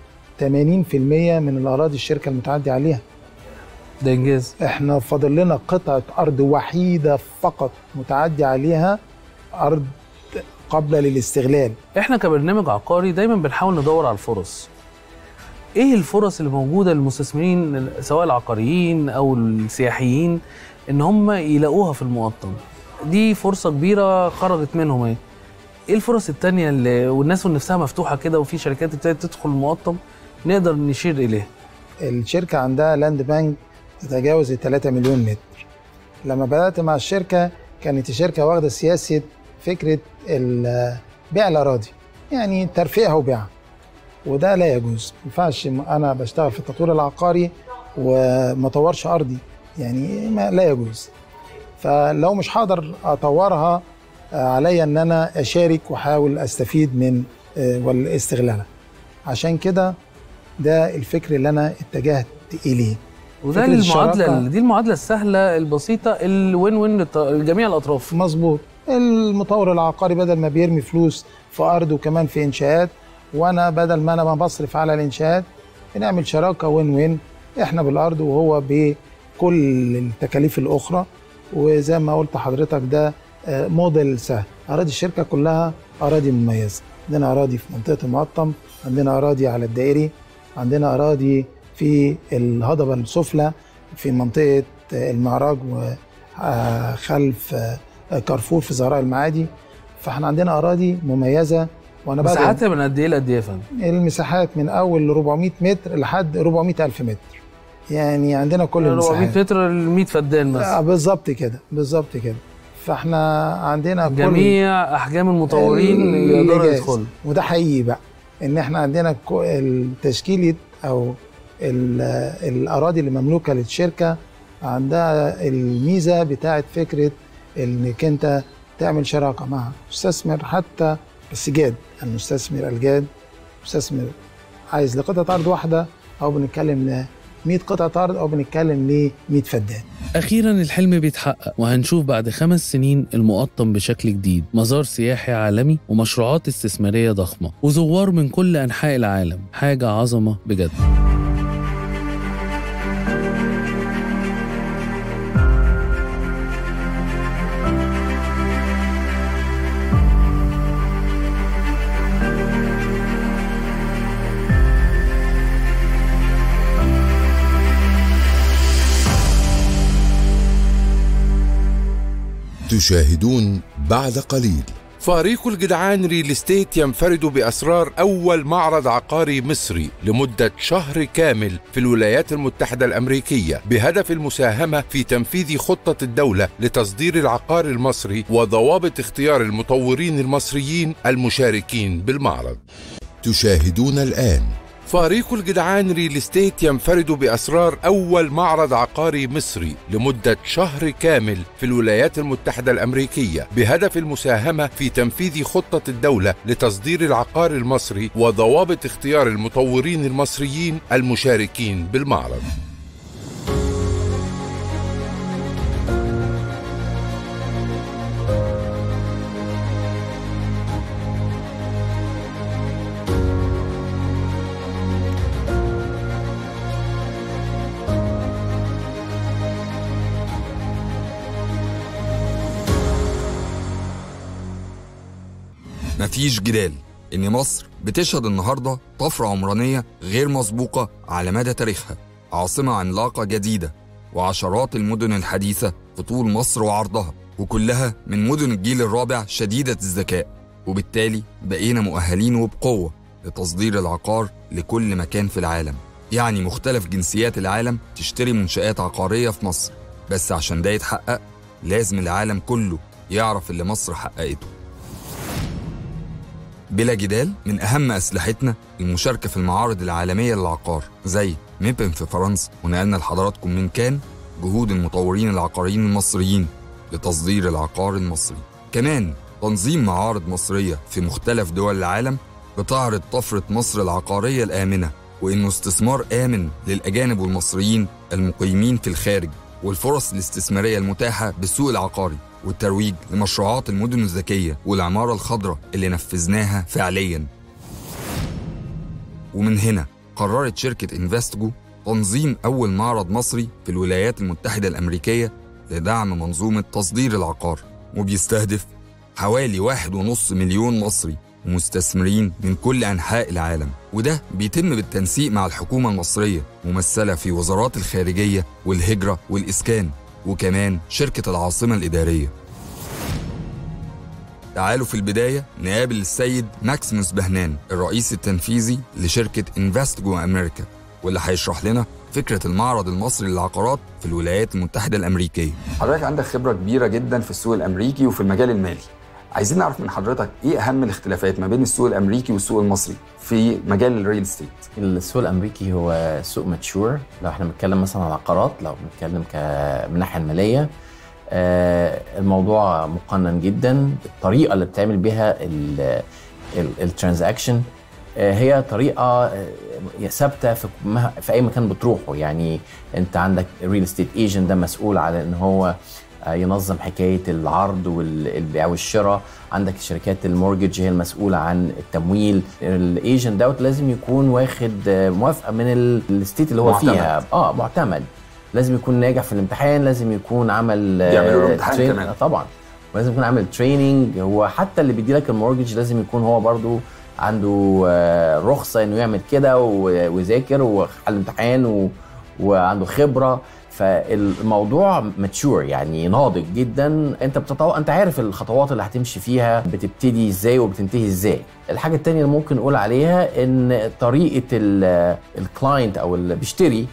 Speaker 5: من الاراضي الشركه المتعدي عليها
Speaker 1: ده انجاز
Speaker 5: احنا فاضل لنا قطعه ارض وحيده فقط متعدي عليها ارض قابله للاستغلال
Speaker 1: احنا كبرنامج عقاري دايما بنحاول ندور على الفرص ايه الفرص اللي موجوده للمستثمرين سواء العقاريين او السياحيين ان هم يلاقوها في المقطم دي فرصه كبيره خرجت منهم اهي ايه الفرص التانية اللي والناس نفسها مفتوحه كده وفي شركات ابتدت تدخل المقطم نقدر نشير اليها
Speaker 5: الشركه عندها لاند بانك تتجاوز ال 3 مليون متر لما بدات مع الشركه كانت الشركه واخده سياسه فكره ال- بيع الاراضي يعني ترفيعها وبيعها وده لا يجوز ما ينفعش انا بشتغل في التطوير العقاري وما اطورش ارضي يعني ما لا يجوز فلو مش هقدر اطورها آه، عليا ان انا اشارك واحاول استفيد من آه، والاستغلالها عشان كده ده الفكر اللي انا اتجهت اليه
Speaker 1: وده
Speaker 5: فكرة
Speaker 1: المعادله
Speaker 5: الشراكة-
Speaker 1: دي المعادله السهله البسيطه الوين وين للط- لجميع الاطراف
Speaker 5: مظبوط المطور العقاري بدل ما بيرمي فلوس في ارض وكمان في انشاءات وانا بدل ما انا ما بصرف على الانشاءات بنعمل شراكه وين وين احنا بالارض وهو بكل التكاليف الاخرى وزي ما قلت حضرتك ده آه، موديل سهل اراضي الشركه كلها اراضي مميزه عندنا اراضي في منطقه المقطم عندنا اراضي على الدائري عندنا اراضي في الهضبه السفلى في منطقه آه، المعراج وخلف كارفور في زهراء المعادي فاحنا عندنا اراضي مميزه وانا بدأ
Speaker 1: مساحتها من قد ايه لقد ايه يا فندم؟
Speaker 5: المساحات من اول 400 متر لحد 400 الف متر يعني عندنا كل
Speaker 1: 400
Speaker 5: المساحات
Speaker 1: متر ل 100 فدان
Speaker 5: آه
Speaker 1: مثلا
Speaker 5: بالظبط كده بالظبط كده فاحنا عندنا كل
Speaker 1: جميع احجام المطورين يقدروا
Speaker 5: الإنجاز.
Speaker 1: يدخلوا
Speaker 5: وده حقيقي بقى ان احنا عندنا كو- التشكيله او ال- الاراضي اللي مملوكه للشركه عندها الميزه بتاعت فكره انك انت تعمل شراكه مع مستثمر حتى بس جاد المستثمر الجاد مستثمر عايز لقطعه ارض واحده او بنتكلم ل 100 قطعه ارض او بنتكلم ل 100 فدان
Speaker 1: أخيرا الحلم بيتحقق وهنشوف بعد خمس سنين المقطم بشكل جديد مزار سياحي عالمي ومشروعات استثمارية ضخمة وزوار من كل أنحاء العالم حاجة عظمة بجد
Speaker 2: تشاهدون بعد قليل فريق الجدعان ريل استيت ينفرد بأسرار أول معرض عقاري مصري لمدة شهر كامل في الولايات المتحدة الأمريكية بهدف المساهمة في تنفيذ خطة الدولة لتصدير العقار المصري وضوابط اختيار المطورين المصريين المشاركين بالمعرض تشاهدون الآن فريق الجدعان ريل استيت ينفرد بأسرار أول معرض عقاري مصري لمدة شهر كامل في الولايات المتحدة الأمريكية بهدف المساهمة في تنفيذ خطة الدولة لتصدير العقار المصري وضوابط اختيار المطورين المصريين المشاركين بالمعرض
Speaker 3: مفيش جدال إن مصر بتشهد النهاردة طفرة عمرانية غير مسبوقة على مدى تاريخها عاصمة عملاقة جديدة وعشرات المدن الحديثة في طول مصر وعرضها وكلها من مدن الجيل الرابع شديدة الذكاء وبالتالي بقينا مؤهلين وبقوة لتصدير العقار لكل مكان في العالم يعني مختلف جنسيات العالم تشتري منشآت عقارية في مصر بس عشان ده يتحقق لازم العالم كله يعرف اللي مصر حققته بلا جدال من أهم أسلحتنا المشاركة في المعارض العالمية للعقار زي ميبن في فرنسا ونقلنا لحضراتكم من كان جهود المطورين العقاريين المصريين لتصدير العقار المصري كمان تنظيم معارض مصرية في مختلف دول العالم بتعرض طفرة مصر العقارية الآمنة وإنه استثمار آمن للأجانب والمصريين المقيمين في الخارج والفرص الاستثمارية المتاحة بالسوق العقاري والترويج لمشروعات المدن الذكية والعمارة الخضراء اللي نفذناها فعليا ومن هنا قررت شركة انفستجو تنظيم أول معرض مصري في الولايات المتحدة الأمريكية لدعم منظومة تصدير العقار وبيستهدف حوالي واحد ونص مليون مصري ومستثمرين من كل أنحاء العالم وده بيتم بالتنسيق مع الحكومة المصرية ممثلة في وزارات الخارجية والهجرة والإسكان وكمان شركة العاصمة الإدارية تعالوا في البداية نقابل السيد ماكسيموس بهنان الرئيس التنفيذي لشركة انفستجو أمريكا واللي هيشرح لنا فكرة المعرض المصري للعقارات في الولايات المتحدة الأمريكية
Speaker 6: حضرتك عندك خبرة كبيرة جدا في السوق الأمريكي وفي المجال المالي عايزين نعرف من حضرتك ايه اهم الاختلافات ما بين السوق الامريكي والسوق المصري في مجال الريل استيت
Speaker 7: السوق الامريكي هو سوق ماتشور لو احنا بنتكلم مثلا عن عقارات لو بنتكلم ك من الناحيه الماليه آه، الموضوع مقنن جدا الطريقه اللي بتعمل بيها الترانزاكشن هي طريقه آه، ثابته في مه- في اي مكان بتروحه يعني انت عندك ريل استيت ايجنت ده مسؤول على ان هو آه، ينظم حكايه العرض والبيع والشراء عندك شركات المورجج هي المسؤوله عن التمويل الايجنت دوت لازم يكون واخد آه، موافقه من ال- الستيت اللي هو
Speaker 6: معتمد.
Speaker 7: فيها اه معتمد لازم يكون ناجح في الامتحان لازم يكون عمل آه،
Speaker 6: بيعملوا له امتحان
Speaker 7: ترين-
Speaker 6: كمان.
Speaker 7: آه، طبعا ولازم يكون عامل تريننج هو حتى اللي بيدي لك المورجج لازم يكون هو برضو عنده آه، رخصه انه يعمل كده و- ويذاكر وحل امتحان و- وعنده خبره فالموضوع ماتشور يعني ناضج جدا انت بتطو... انت عارف الخطوات اللي هتمشي فيها بتبتدي ازاي وبتنتهي ازاي الحاجه التانية اللي ممكن نقول عليها ان طريقه الكلاينت او اللي بيشتري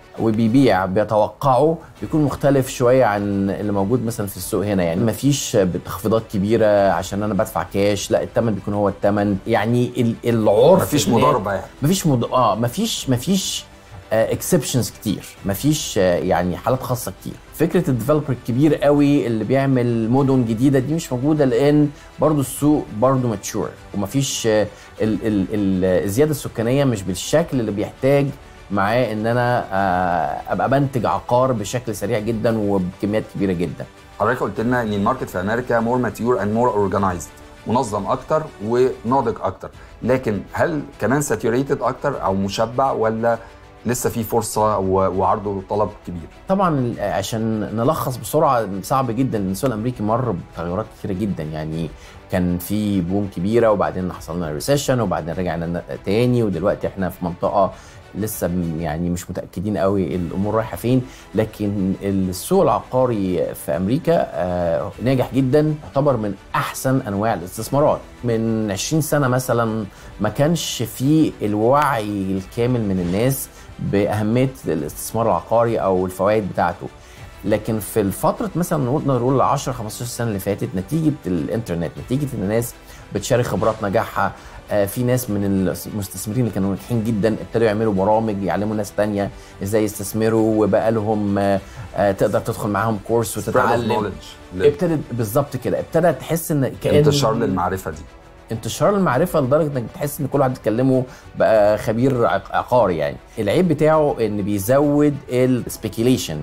Speaker 7: وبيبيع بيتوقعه بيكون مختلف شويه عن اللي موجود مثلا في السوق هنا يعني مفيش تخفيضات كبيره عشان انا بدفع كاش لا الثمن بيكون هو الثمن يعني ال- العرف
Speaker 6: مفيش
Speaker 7: اللي-
Speaker 6: مضاربه يعني
Speaker 7: مفيش مد... اه مفيش مفيش اكسبشنز كتير مفيش آه، يعني حالات خاصه كتير فكره الديفلوبر الكبير قوي اللي بيعمل مدن جديده دي مش موجوده لان برضو السوق برضو ماتشور ومفيش آه، ال... ال... ال... الزياده السكانيه مش بالشكل اللي بيحتاج معاه ان انا آه، ابقى بنتج عقار بشكل سريع جدا وبكميات كبيره جدا
Speaker 6: حضرتك قلت لنا ان الماركت في امريكا مور ماتيور اند مور اورجانيزد منظم اكتر وناضج اكتر لكن هل كمان ساتوريتد اكتر او مشبع ولا لسه في فرصه و- وعرض وطلب كبير
Speaker 7: طبعا عشان نلخص بسرعه صعب جدا ان السوق الامريكي مر بتغيرات كتيره جدا يعني كان في بوم كبيره وبعدين حصل لنا ريسيشن وبعدين رجعنا تاني ودلوقتي احنا في منطقه لسه م- يعني مش متاكدين قوي الامور رايحه فين لكن السوق العقاري في امريكا آه، ناجح جدا يعتبر من احسن انواع الاستثمارات من 20 سنه مثلا ما كانش في الوعي الكامل من الناس باهميه الاستثمار العقاري او الفوائد بتاعته لكن في الفترة مثلا نقدر نقول 10 15 سنة اللي فاتت نتيجة الانترنت نتيجة ان الناس بتشارك خبرات نجاحها آه، في ناس من المستثمرين اللي كانوا ناجحين جدا ابتدوا يعملوا برامج يعلموا ناس تانية ازاي يستثمروا وبقى لهم آه، آه، تقدر تدخل معاهم كورس
Speaker 6: Spread of
Speaker 7: وتتعلم
Speaker 6: knowledge.
Speaker 7: ابتدت بالظبط كده ابتدى تحس ان كأن
Speaker 6: انتشار للمعرفه دي
Speaker 7: انتشار المعرفه لدرجه انك بتحس ان كل واحد بيتكلمه بقى خبير عق- عقاري يعني العيب بتاعه ان بيزود السبيكيليشن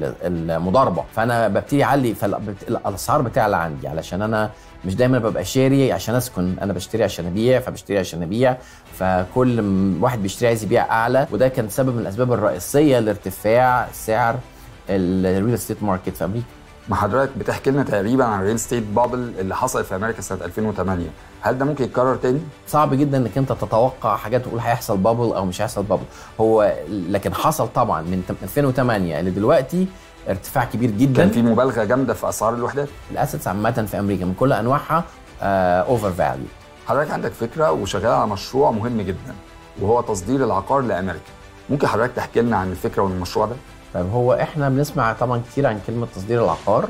Speaker 7: المضاربه فانا ببتدي اعلي فالاسعار بتعلى عندي علشان انا مش دايما ببقى شاري عشان اسكن انا بشتري عشان ابيع فبشتري عشان ابيع فكل م- واحد بيشتري عايز يبيع اعلى وده كان سبب من الاسباب الرئيسيه لارتفاع سعر الريل استيت ماركت في امريكا
Speaker 6: ما حضرتك بتحكي لنا تقريبا عن الريل ستيت بابل اللي حصلت في امريكا سنه 2008 هل ده ممكن يتكرر تاني؟
Speaker 7: صعب جدا انك انت تتوقع حاجات تقول هيحصل بابل او مش هيحصل بابل هو لكن حصل طبعا من 2008 لدلوقتي ارتفاع كبير جدا
Speaker 6: كان في مبالغه جامده في اسعار الوحدات
Speaker 7: الاسيتس عامه في امريكا من كل انواعها اوفر فاليو
Speaker 6: حضرتك عندك فكره وشغال على مشروع مهم جدا وهو تصدير العقار لامريكا ممكن حضرتك تحكي لنا عن الفكره والمشروع ده
Speaker 7: طيب هو احنا بنسمع طبعا كتير عن كلمه تصدير العقار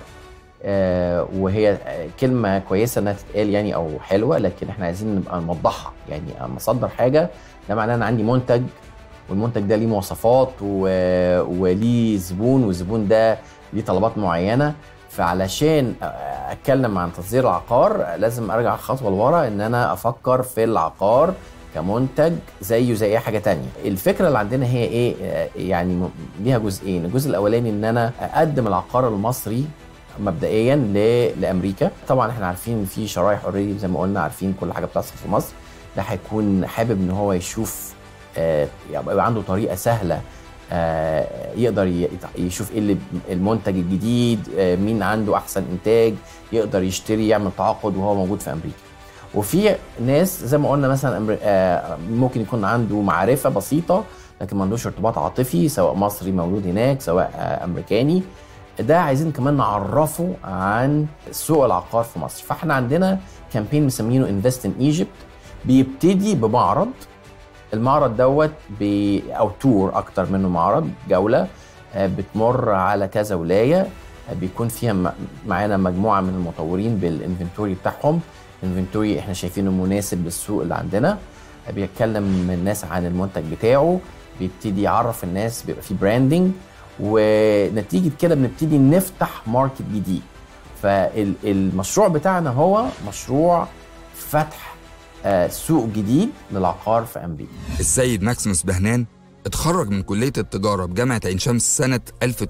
Speaker 7: آه وهي آه، كلمه كويسه انها تتقال يعني او حلوه لكن احنا عايزين نبقى نوضحها يعني اما اصدر حاجه ده معناه ان عندي منتج والمنتج ده ليه مواصفات و... وليه زبون والزبون ده ليه طلبات معينه فعلشان اتكلم عن تصدير العقار لازم ارجع خطوه لورا ان انا افكر في العقار كمنتج زيه زي اي حاجه تانية الفكره اللي عندنا هي ايه آه، يعني م- ليها جزئين الجزء الاولاني ان انا اقدم العقار المصري مبدئيا ل... لامريكا طبعا احنا عارفين إن في شرايح اوريدي زي ما قلنا عارفين كل حاجه بتحصل في مصر ده هيكون حابب ان هو يشوف آه، يبقى عنده طريقه سهله آه، يقدر ي- يشوف ايه اللي المنتج الجديد آه، مين عنده احسن انتاج يقدر يشتري يعمل تعاقد وهو موجود في امريكا وفي ناس زي ما قلنا مثلا أمر- آه، ممكن يكون عنده معرفه بسيطه لكن ما عندوش ارتباط عاطفي سواء مصري مولود هناك سواء آه، امريكاني ده عايزين كمان نعرفه عن سوق العقار في مصر فاحنا عندنا كامبين مسمينه انفست ان ايجيبت بيبتدي بمعرض المعرض دوت ب او تور اكتر منه معرض جوله آه، بتمر على كذا ولايه آه، بيكون فيها م- معانا مجموعه من المطورين بالانفنتوري بتاعهم انفنتوري احنا شايفينه مناسب للسوق اللي عندنا آه، بيتكلم الناس عن المنتج بتاعه بيبتدي يعرف الناس بيبقى في براندنج ونتيجه كده بنبتدي نفتح ماركت جديد فالمشروع بتاعنا هو مشروع فتح آه، سوق جديد للعقار في امريكا
Speaker 3: السيد ماكسيموس بهنان اتخرج من كلية التجارة بجامعة عين شمس سنة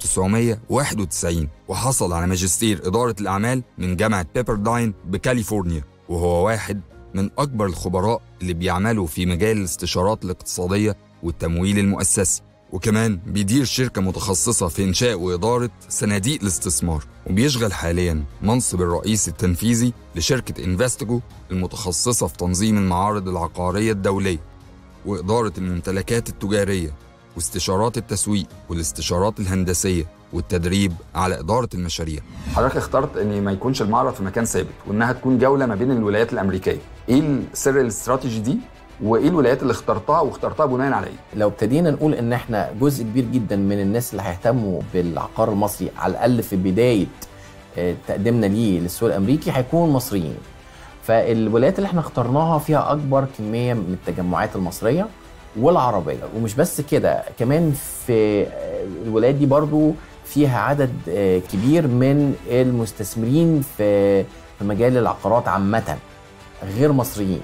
Speaker 3: 1991 وحصل على ماجستير إدارة الأعمال من جامعة بيبرداين بكاليفورنيا وهو واحد من أكبر الخبراء اللي بيعملوا في مجال الاستشارات الاقتصادية والتمويل المؤسسي وكمان بيدير شركة متخصصة في إنشاء وإدارة صناديق الاستثمار وبيشغل حاليا منصب الرئيس التنفيذي لشركة انفستيجو المتخصصة في تنظيم المعارض العقارية الدولية وإدارة الممتلكات التجارية واستشارات التسويق والاستشارات الهندسية والتدريب على إدارة المشاريع
Speaker 6: حضرتك اخترت ان ما يكونش المعرض في مكان ثابت وانها تكون جوله ما بين الولايات الامريكيه ايه سر الاستراتيجي دي وايه الولايات اللي اخترتها واخترتها بناء على ايه
Speaker 7: لو ابتدينا نقول ان احنا جزء كبير جدا من الناس اللي هيهتموا بالعقار المصري على الاقل في بدايه آه، تقديمنا ليه للسوق الامريكي هيكون مصريين فالولايات اللي احنا اخترناها فيها اكبر كميه من التجمعات المصريه والعربيه ومش بس كده كمان في آه، الولايات دي برضو فيها عدد آه، كبير من المستثمرين في في مجال العقارات عامه غير مصريين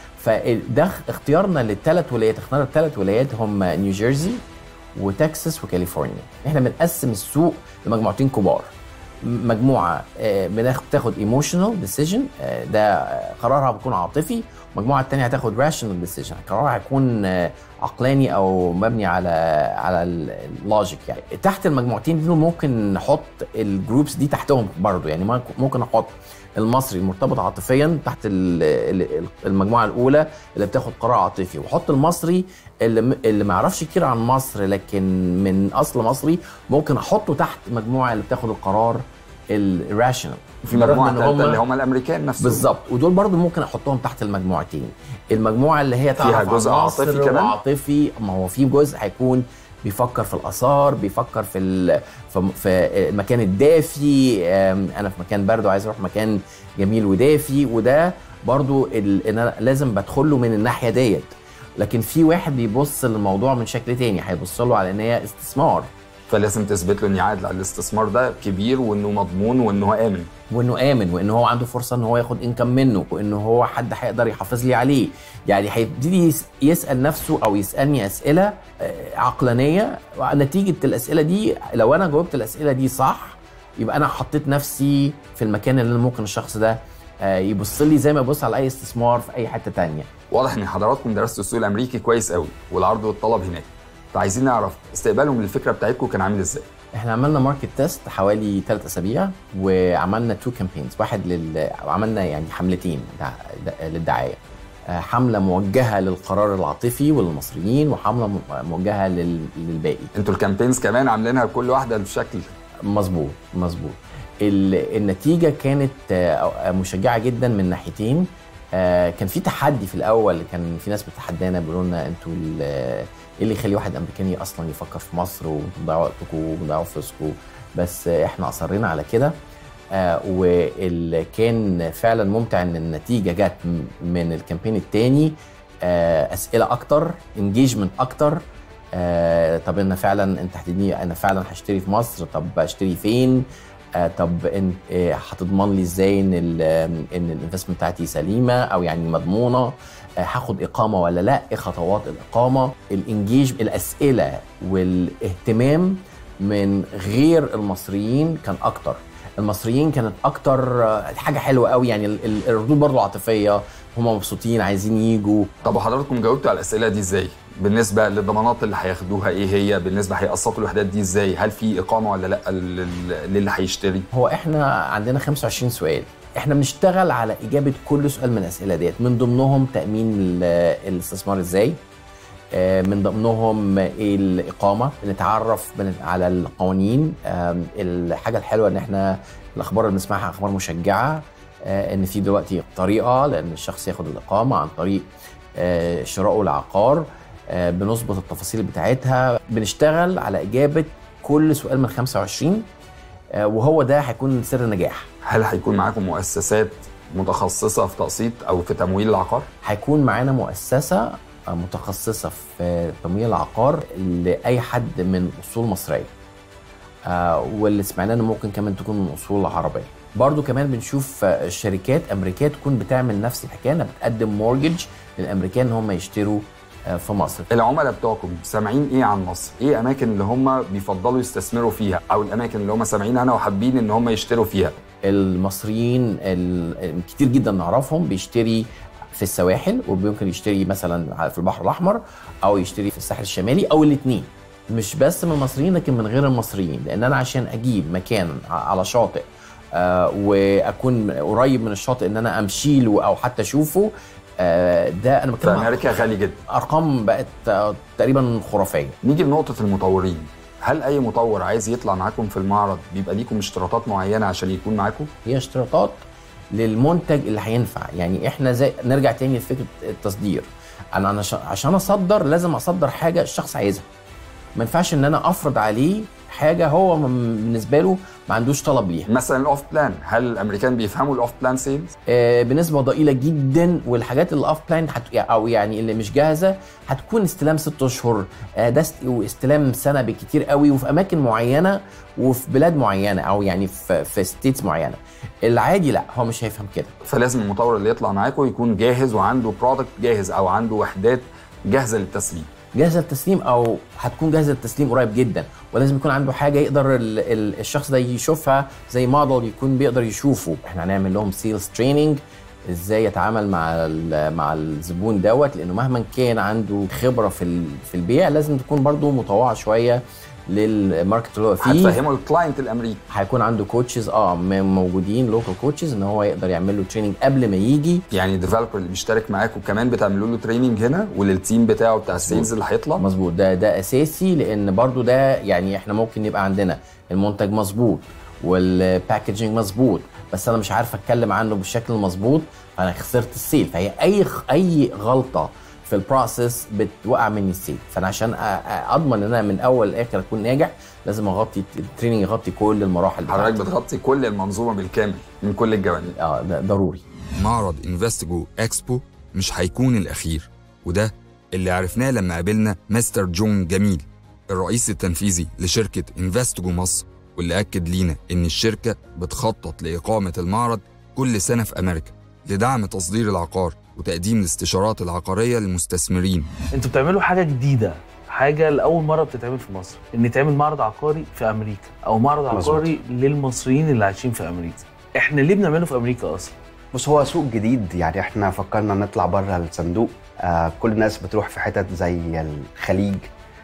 Speaker 7: فده اختيارنا للثلاث ولايات اخترنا الثلاث ولايات هم نيوجيرسي وتكساس وكاليفورنيا احنا بنقسم السوق لمجموعتين كبار م- مجموعه آه، بناخد تاخد ايموشنال ديسيجن ده آه، قرارها بيكون عاطفي المجموعه الثانيه هتاخد راشنال ديسيجن قرارها هيكون آه، عقلاني او مبني على على اللوجيك يعني تحت المجموعتين دول ممكن نحط الجروبس دي تحتهم برضو يعني ممكن- ممكن احط المصري المرتبط عاطفيا تحت ال- ال- المجموعه الاولى اللي بتاخد قرار عاطفي وحط المصري اللي م- اللي ما يعرفش كتير عن مصر لكن من اصل مصري ممكن احطه تحت مجموعه اللي بتاخد القرار الراشنال
Speaker 6: في مجموعه ثالثه اللي هم الامريكان نفسهم
Speaker 7: بالظبط ودول برضو ممكن احطهم تحت المجموعتين المجموعه اللي هي تعرف
Speaker 6: فيها
Speaker 7: عن
Speaker 6: جزء عاطفي
Speaker 7: مصر
Speaker 6: كمان؟
Speaker 7: وعاطفي ما هو في جزء هيكون بيفكر في الاثار بيفكر في ال... في في المكان الدافي أم، انا في مكان برد وعايز اروح مكان جميل ودافي وده برضو ال... ان انا لازم بدخل له من الناحيه ديت لكن في واحد بيبص للموضوع من شكل تاني هيبص له على ان هي استثمار
Speaker 6: فلازم تثبت له ان عائد على الاستثمار ده كبير وانه مضمون وانه هو امن
Speaker 7: وانه امن وان هو عنده فرصه ان هو ياخد انكم منه وان هو حد هيقدر يحافظ لي عليه يعني هيبتدي يس- يسال نفسه او يسالني اسئله آه، عقلانيه نتيجه الاسئله دي لو انا جاوبت الاسئله دي صح يبقى انا حطيت نفسي في المكان اللي ممكن الشخص ده آه، يبص لي زي ما يبص على اي استثمار في اي حته تانية
Speaker 6: واضح ان حضراتكم درستوا السوق الامريكي كويس قوي والعرض والطلب هناك فعايزين نعرف استقبالهم للفكره بتاعتكم كان عامل ازاي
Speaker 7: احنا عملنا ماركت تيست حوالي ثلاث اسابيع وعملنا تو كامبينز واحد لل عملنا يعني حملتين دع... د- للدعايه آه، حمله موجهه للقرار العاطفي وللمصريين وحمله م- موجهه لل... للباقي
Speaker 6: انتوا الكامبينز كمان عاملينها كل واحده بشكل
Speaker 7: مظبوط مظبوط ال- النتيجه كانت آه، مشجعه جدا من ناحيتين آه، كان في تحدي في الاول كان في ناس بتتحدانا بيقولوا لنا انتوا ال- ايه اللي يخلي واحد امريكاني اصلا يفكر في مصر وانتوا بتضيعوا وقتكم وبتضيعوا فلوسكم بس آه، احنا اصرينا على كده آه، واللي كان فعلا ممتع ان النتيجه جت م- من الكامبين الثاني اسئله اكتر انجيجمنت اكتر آه طب انا فعلا انت هتديني انا فعلا هشتري في مصر طب اشتري فين آه طب انت آه، هتضمن لي ازاي ان ال ان الانفستمنت بتاعتي سليمه او يعني مضمونه آه، هاخد اقامه ولا لا ايه خطوات الاقامه الانجيج الاسئله والاهتمام من غير المصريين كان اكتر المصريين كانت اكتر آه، حاجه حلوه قوي يعني ال- ال- الردود برضه عاطفيه هم مبسوطين عايزين يجوا
Speaker 6: طب وحضراتكم جاوبتوا على الاسئله دي ازاي بالنسبه للضمانات اللي هياخدوها ايه هي بالنسبه هيقسطوا الوحدات دي ازاي هل في اقامه ولا لا لل- للي هيشتري
Speaker 7: هو احنا عندنا 25 سؤال احنا بنشتغل على اجابه كل سؤال من الاسئله ديت من ضمنهم تامين ال- الاستثمار ازاي آه، من ضمنهم الاقامه نتعرف بن- على القوانين آم، الحاجه الحلوه ان احنا الاخبار اللي بنسمعها اخبار مشجعه آه، ان في دلوقتي طريقه لان الشخص ياخد الاقامه عن طريق آه، شرائه العقار آه، بنظبط التفاصيل بتاعتها بنشتغل على اجابه كل سؤال من 25 آه، وهو ده هيكون سر النجاح
Speaker 6: هل هيكون معاكم مؤسسات متخصصه في تقسيط او في تمويل العقار
Speaker 7: هيكون معانا مؤسسة آه، متخصصة في تمويل العقار لأي حد من أصول مصرية آه، واللي سمعناه إنه ممكن كمان تكون من أصول عربية برضو كمان بنشوف آه، شركات أمريكية تكون بتعمل نفس الحكاية إنها بتقدم مورجج للأمريكان إن هم يشتروا آه، في مصر
Speaker 6: العملاء بتوعكم سامعين ايه عن مصر ايه اماكن اللي هم بيفضلوا يستثمروا فيها او الاماكن اللي هم سامعين عنها وحابين ان هم يشتروا فيها
Speaker 7: المصريين ال- كتير جدا نعرفهم بيشتري في السواحل وممكن يشتري مثلا في البحر الاحمر او يشتري في الساحل الشمالي او الاثنين مش بس من المصريين لكن من غير المصريين لان انا عشان اجيب مكان ع- على شاطئ آه واكون قريب من الشاطئ ان انا امشي له او حتى اشوفه آه ده انا
Speaker 6: في
Speaker 7: بتكلم عن
Speaker 6: امريكا غالي جدا
Speaker 7: ارقام بقت آه، تقريبا خرافيه
Speaker 6: نيجي لنقطه المطورين هل اي مطور عايز يطلع معاكم في المعرض بيبقى ليكم اشتراطات معينه عشان يكون معاكم
Speaker 7: هي اشتراطات للمنتج اللي هينفع يعني احنا زي نرجع تاني لفكره التصدير انا أنا عشان- عشان اصدر لازم اصدر حاجه الشخص عايزها ما ينفعش ان انا افرض عليه حاجه هو م- بالنسبه له ما عندوش طلب ليها
Speaker 6: مثلا الاوف بلان هل الامريكان بيفهموا الاوف بلان سيلز
Speaker 7: آه، بنسبه ضئيله جدا والحاجات اللي اوف بلان حت... او يعني اللي مش جاهزه هتكون استلام ست اشهر آه، ده است... واستلام سنه بالكتير قوي وفي اماكن معينه وفي بلاد معينه او يعني في في ستيتس معينه العادي لا هو مش هيفهم كده
Speaker 6: فلازم المطور اللي يطلع معاكم يكون جاهز وعنده برودكت جاهز او عنده وحدات جاهزه للتسليم
Speaker 7: جاهزه للتسليم او هتكون جاهزه للتسليم قريب جدا ولازم يكون عنده حاجه يقدر ال ال الشخص ده يشوفها زي موديل يكون بيقدر يشوفه احنا هنعمل لهم سيلز تريننج ازاي يتعامل مع ال- مع الزبون دوت لانه مهما كان عنده خبره في ال- في البيع لازم تكون برضه متواضعه شويه للماركت اللي هو فيه
Speaker 6: هتفهموا الكلاينت الامريكي
Speaker 7: هيكون عنده كوتشز اه م- موجودين لوكال كوتشز ان هو يقدر يعمل له تريننج قبل ما يجي
Speaker 6: يعني الديفلوبر اللي بيشترك معاكم كمان بتعملوا له تريننج هنا وللتيم بتاعه بتاع السيلز اللي هيطلع
Speaker 7: مظبوط ده ده اساسي لان برضو ده يعني احنا ممكن يبقى عندنا المنتج مظبوط والباكجينج مظبوط بس انا مش عارف اتكلم عنه بالشكل المظبوط فانا خسرت السيل فهي اي اي غلطه في البروسيس بتوقع مني السيل فانا عشان أ- أ- اضمن ان انا من اول لاخر اكون ناجح لازم اغطي التريننج يغطي كل المراحل
Speaker 6: حضرتك
Speaker 7: بتاعتي.
Speaker 6: بتغطي كل المنظومه بالكامل من كل الجوانب
Speaker 7: اه ده ضروري
Speaker 3: معرض انفستيجو اكسبو مش هيكون الأخير وده اللي عرفناه لما قابلنا مستر جون جميل الرئيس التنفيذي لشركة انفستيجو مصر واللي أكد لينا إن الشركة بتخطط لإقامة المعرض كل سنة في أمريكا لدعم تصدير العقار وتقديم الاستشارات العقارية للمستثمرين
Speaker 1: انتوا بتعملوا حاجه جديده حاجه لاول مره بتتعمل في مصر ان يتعمل معرض عقاري في امريكا او معرض
Speaker 8: مظبوط.
Speaker 1: عقاري للمصريين اللي عايشين في امريكا احنا ليه بنعمله في امريكا اصلا
Speaker 8: بص هو سوق جديد يعني احنا فكرنا نطلع بره الصندوق آه كل الناس بتروح في حتت زي الخليج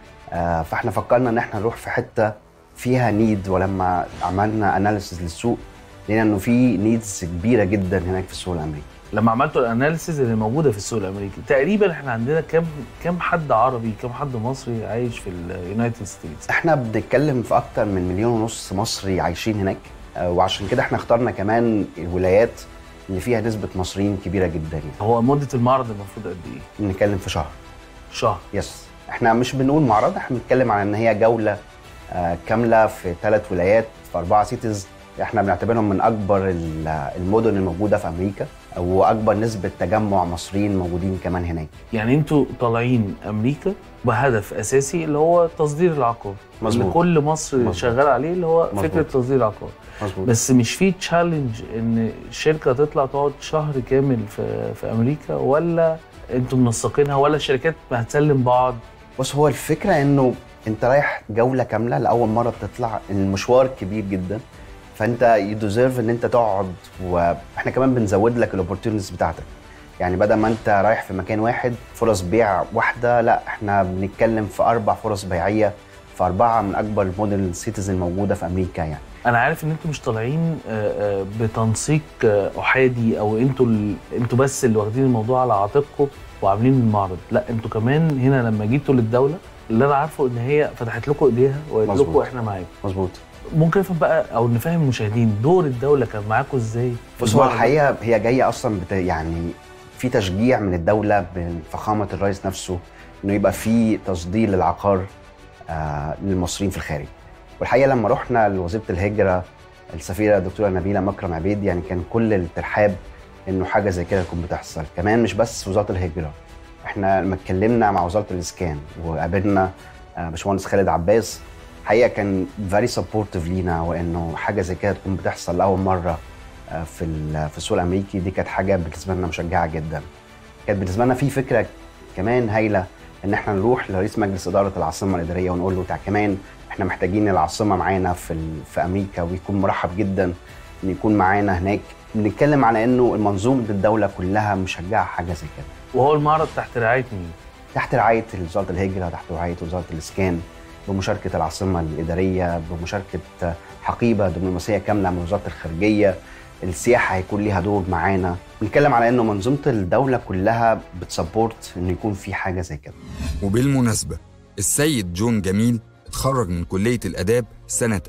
Speaker 8: آه فاحنا فكرنا ان احنا نروح في حته فيها نيد ولما عملنا اناليسيز للسوق لقينا انه في نيدز كبيره جدا هناك في السوق الامريكي
Speaker 1: لما عملتوا الاناليسيز اللي موجوده في السوق الامريكي تقريبا احنا عندنا كام كام حد عربي كام حد مصري عايش في اليونايتد ستيتس
Speaker 8: احنا بنتكلم في اكتر من مليون ونص مصري عايشين هناك آه وعشان كده احنا اخترنا كمان الولايات اللي فيها نسبه مصريين كبيره جدا يعني
Speaker 1: هو مده المعرض المفروض قد ايه
Speaker 8: بنتكلم في شهر
Speaker 1: شهر
Speaker 8: يس احنا مش بنقول معرض احنا بنتكلم على ان هي جوله آه، كامله في ثلاث ولايات في اربعه سيتيز احنا بنعتبرهم من اكبر ال- المدن الموجوده في امريكا واكبر نسبه تجمع مصريين موجودين كمان هناك
Speaker 1: يعني انتوا طالعين امريكا بهدف اساسي اللي هو تصدير العقار اللي
Speaker 8: مظبوط.
Speaker 1: كل مصر
Speaker 8: مظبوط.
Speaker 1: شغال عليه اللي هو
Speaker 8: مظبوط.
Speaker 1: فكره تصدير العقار
Speaker 8: مظبوط
Speaker 1: بس مش في تشالنج ان شركه تطلع تقعد شهر كامل في في امريكا ولا انتوا منسقينها ولا الشركات هتسلم بعض
Speaker 8: بص هو الفكره انه انت رايح جوله كامله لاول مره بتطلع المشوار كبير جدا فانت يو ديزيرف ان انت تقعد واحنا كمان بنزود لك الاوبورتيونيتيز بتاعتك يعني بدل ما انت رايح في مكان واحد فرص بيع واحده لا احنا بنتكلم في اربع فرص بيعيه في اربعه من اكبر الموديل سيتيز الموجوده في امريكا يعني
Speaker 1: انا عارف ان انتوا مش طالعين آه، آه، بتنسيق آه، احادي او انتوا ال... انتوا بس اللي واخدين الموضوع على عاتقكم وعاملين المعرض لا انتوا كمان هنا لما جيتوا للدوله اللي انا عارفه ان هي فتحت لكم ايديها وقالت لكم
Speaker 8: مظبوط.
Speaker 1: احنا معاكم
Speaker 8: مظبوط
Speaker 1: ممكن نفهم بقى او نفهم المشاهدين دور الدوله كان معاكم ازاي في
Speaker 8: بص هو
Speaker 1: المعرض؟
Speaker 8: الحقيقه هي جايه اصلا بت... يعني في تشجيع من الدوله بفخامه الرئيس نفسه انه يبقى في تصدير للعقار آه للمصريين في الخارج والحقيقه لما رحنا لوزيره الهجره السفيره الدكتوره نبيله مكرم عبيد يعني كان كل الترحاب انه حاجه زي كده تكون بتحصل كمان مش بس وزاره الهجره احنا لما اتكلمنا مع وزاره الاسكان وقابلنا آه، باشمهندس خالد عباس حقيقه كان فيري سبورتيف لينا وانه حاجه زي كده تكون بتحصل لاول مره آه، في ال- في السوق الامريكي دي كانت حاجه بالنسبه لنا مشجعه جدا كانت بالنسبه لنا في فكره كمان هايله ان احنا نروح لرئيس مجلس اداره العاصمه الاداريه ونقول له تع كمان احنا محتاجين العاصمه معانا في ال- في امريكا ويكون مرحب جدا ان يكون معانا هناك بنتكلم على انه منظومه الدوله كلها مشجعه حاجه زي كده
Speaker 1: وهو المعرض تحت رعايه مين؟
Speaker 8: تحت رعايه وزاره الهجره تحت رعايه وزاره الاسكان بمشاركه العاصمه الاداريه بمشاركه حقيبه دبلوماسيه كامله من وزاره الخارجيه السياحه هيكون ليها دور معانا بنتكلم على انه منظومه الدوله كلها بتسبورت انه يكون في حاجه زي كده
Speaker 3: وبالمناسبة السيد جون جميل اتخرج من كلية الآداب سنة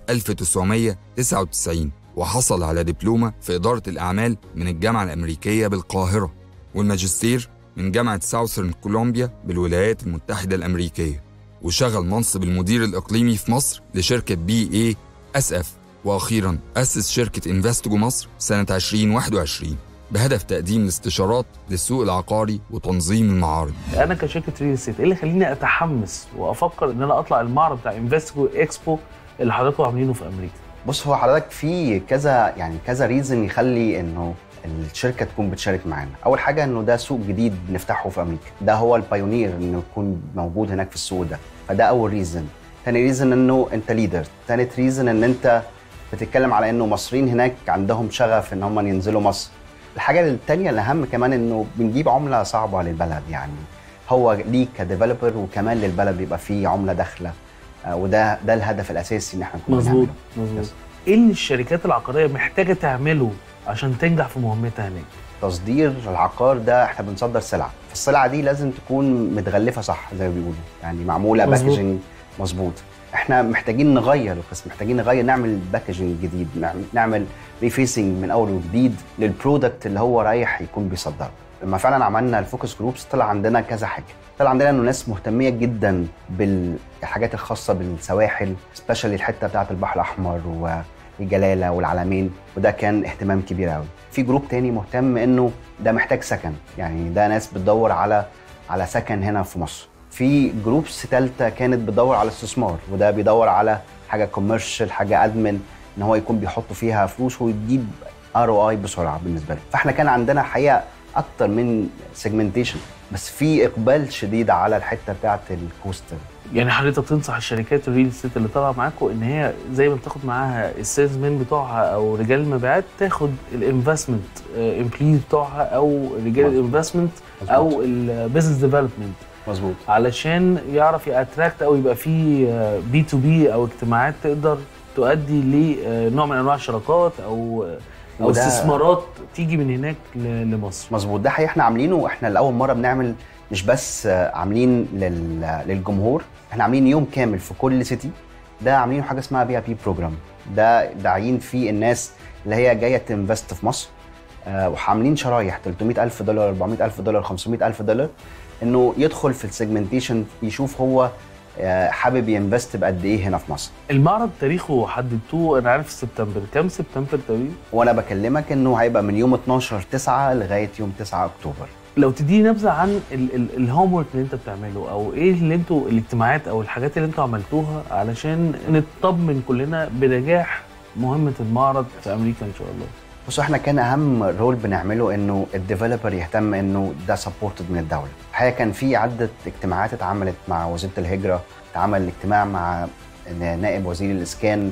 Speaker 3: 1999 وحصل على دبلومة في إدارة الأعمال من الجامعة الأمريكية بالقاهرة والماجستير من جامعة ساوثرن كولومبيا بالولايات المتحدة الأمريكية وشغل منصب المدير الإقليمي في مصر لشركة بي اي اس اف وأخيرا أسس شركة انفستجو مصر سنة 2021 بهدف تقديم الاستشارات للسوق العقاري وتنظيم المعارض
Speaker 1: انا كشركه ريل استيت ايه اللي يخليني اتحمس وافكر ان انا اطلع المعرض بتاع انفستجو اكسبو اللي حضراتكم عاملينه في امريكا
Speaker 8: بص هو حضرتك في كذا يعني كذا ريزن يخلي انه الشركه تكون بتشارك معانا اول حاجه انه ده سوق جديد بنفتحه في امريكا ده هو البايونير انه يكون موجود هناك في السوق ده فده اول ريزن تاني ريزن انه انت ليدر تالت ريزن ان انت بتتكلم على انه مصريين هناك عندهم شغف ان هم ينزلوا مصر الحاجه التانية الاهم كمان انه بنجيب عمله صعبه للبلد يعني هو ليك كديفلوبر وكمان للبلد بيبقى فيه عمله داخله آه، وده ده الهدف الاساسي ان احنا نكون
Speaker 1: مظبوط
Speaker 8: بنعمله.
Speaker 1: مظبوط
Speaker 8: بس.
Speaker 1: ايه اللي الشركات العقاريه محتاجه تعمله عشان تنجح في مهمتها هناك
Speaker 8: تصدير العقار ده احنا بنصدر سلعه فالسلعه دي لازم تكون متغلفه صح زي ما بيقولوا يعني معموله
Speaker 1: مظبوط.
Speaker 8: باكجينج مظبوط احنا محتاجين نغير القسم محتاجين نغير نعمل باكجينج جديد نعمل- نعمل ريفيسنج من اول وجديد للبرودكت اللي هو رايح يكون بيصدره لما فعلا عملنا الفوكس جروبس طلع عندنا كذا حاجه طلع عندنا انه ناس مهتميه جدا بالحاجات الخاصه بالسواحل سبيشالي الحته بتاعه البحر الاحمر والجلاله والعلمين وده كان اهتمام كبير قوي في جروب تاني مهتم انه ده محتاج سكن يعني ده ناس بتدور على على سكن هنا في مصر في جروبس ثالثه كانت بتدور على استثمار وده بيدور على حاجه كوميرشال حاجه ادمن ان هو يكون بيحط فيها فلوس ويجيب ار او اي بسرعه بالنسبه له فاحنا كان عندنا حقيقه اكتر من سيجمنتيشن بس في اقبال شديد على الحته بتاعه الكوستر
Speaker 1: يعني حضرتك تنصح الشركات الريل استيت اللي طالعه معاكم ان هي زي ما بتاخد معاها السيلز مان بتوعها او رجال المبيعات تاخد الانفستمنت امبلويز بتوعها او رجال
Speaker 8: مظبوط.
Speaker 1: الانفستمنت او البيزنس ديفلوبمنت
Speaker 8: مظبوط
Speaker 1: علشان يعرف ياتراكت او يبقى في بي تو بي او اجتماعات تقدر تؤدي لنوع من انواع الشراكات او او
Speaker 8: وده-
Speaker 1: استثمارات تيجي من هناك ل- لمصر
Speaker 8: مظبوط ده حقيقي احنا عاملينه احنا لاول مره بنعمل مش بس آه، عاملين لل- للجمهور احنا عاملين يوم كامل في كل سيتي ده عاملين حاجه اسمها بي اي بي بروجرام ده داعيين فيه الناس اللي هي جايه تنفست في مصر آه، وعاملين شرايح 300 الف دولار 400 الف دولار 500 الف دولار انه يدخل في السيجمنتيشن يشوف هو آه، حابب ينفست بقد ايه هنا في مصر
Speaker 1: المعرض تاريخه حددتوه انا عارف سبتمبر كام سبتمبر تقريبا
Speaker 8: وانا بكلمك انه هيبقى من يوم 12 9 لغايه يوم 9 اكتوبر
Speaker 1: لو تديني نبذه عن الهوم ورك اللي انت بتعمله او ايه اللي انتوا الاجتماعات او الحاجات اللي انتوا عملتوها علشان نطمن كلنا بنجاح مهمه المعرض في امريكا ان شاء الله
Speaker 8: بصوا احنا كان اهم رول بنعمله انه الديفلوبر يهتم انه ده سبورتد من الدوله الحقيقه كان في عده اجتماعات اتعملت مع وزيره الهجره اتعمل اجتماع مع نائب وزير الاسكان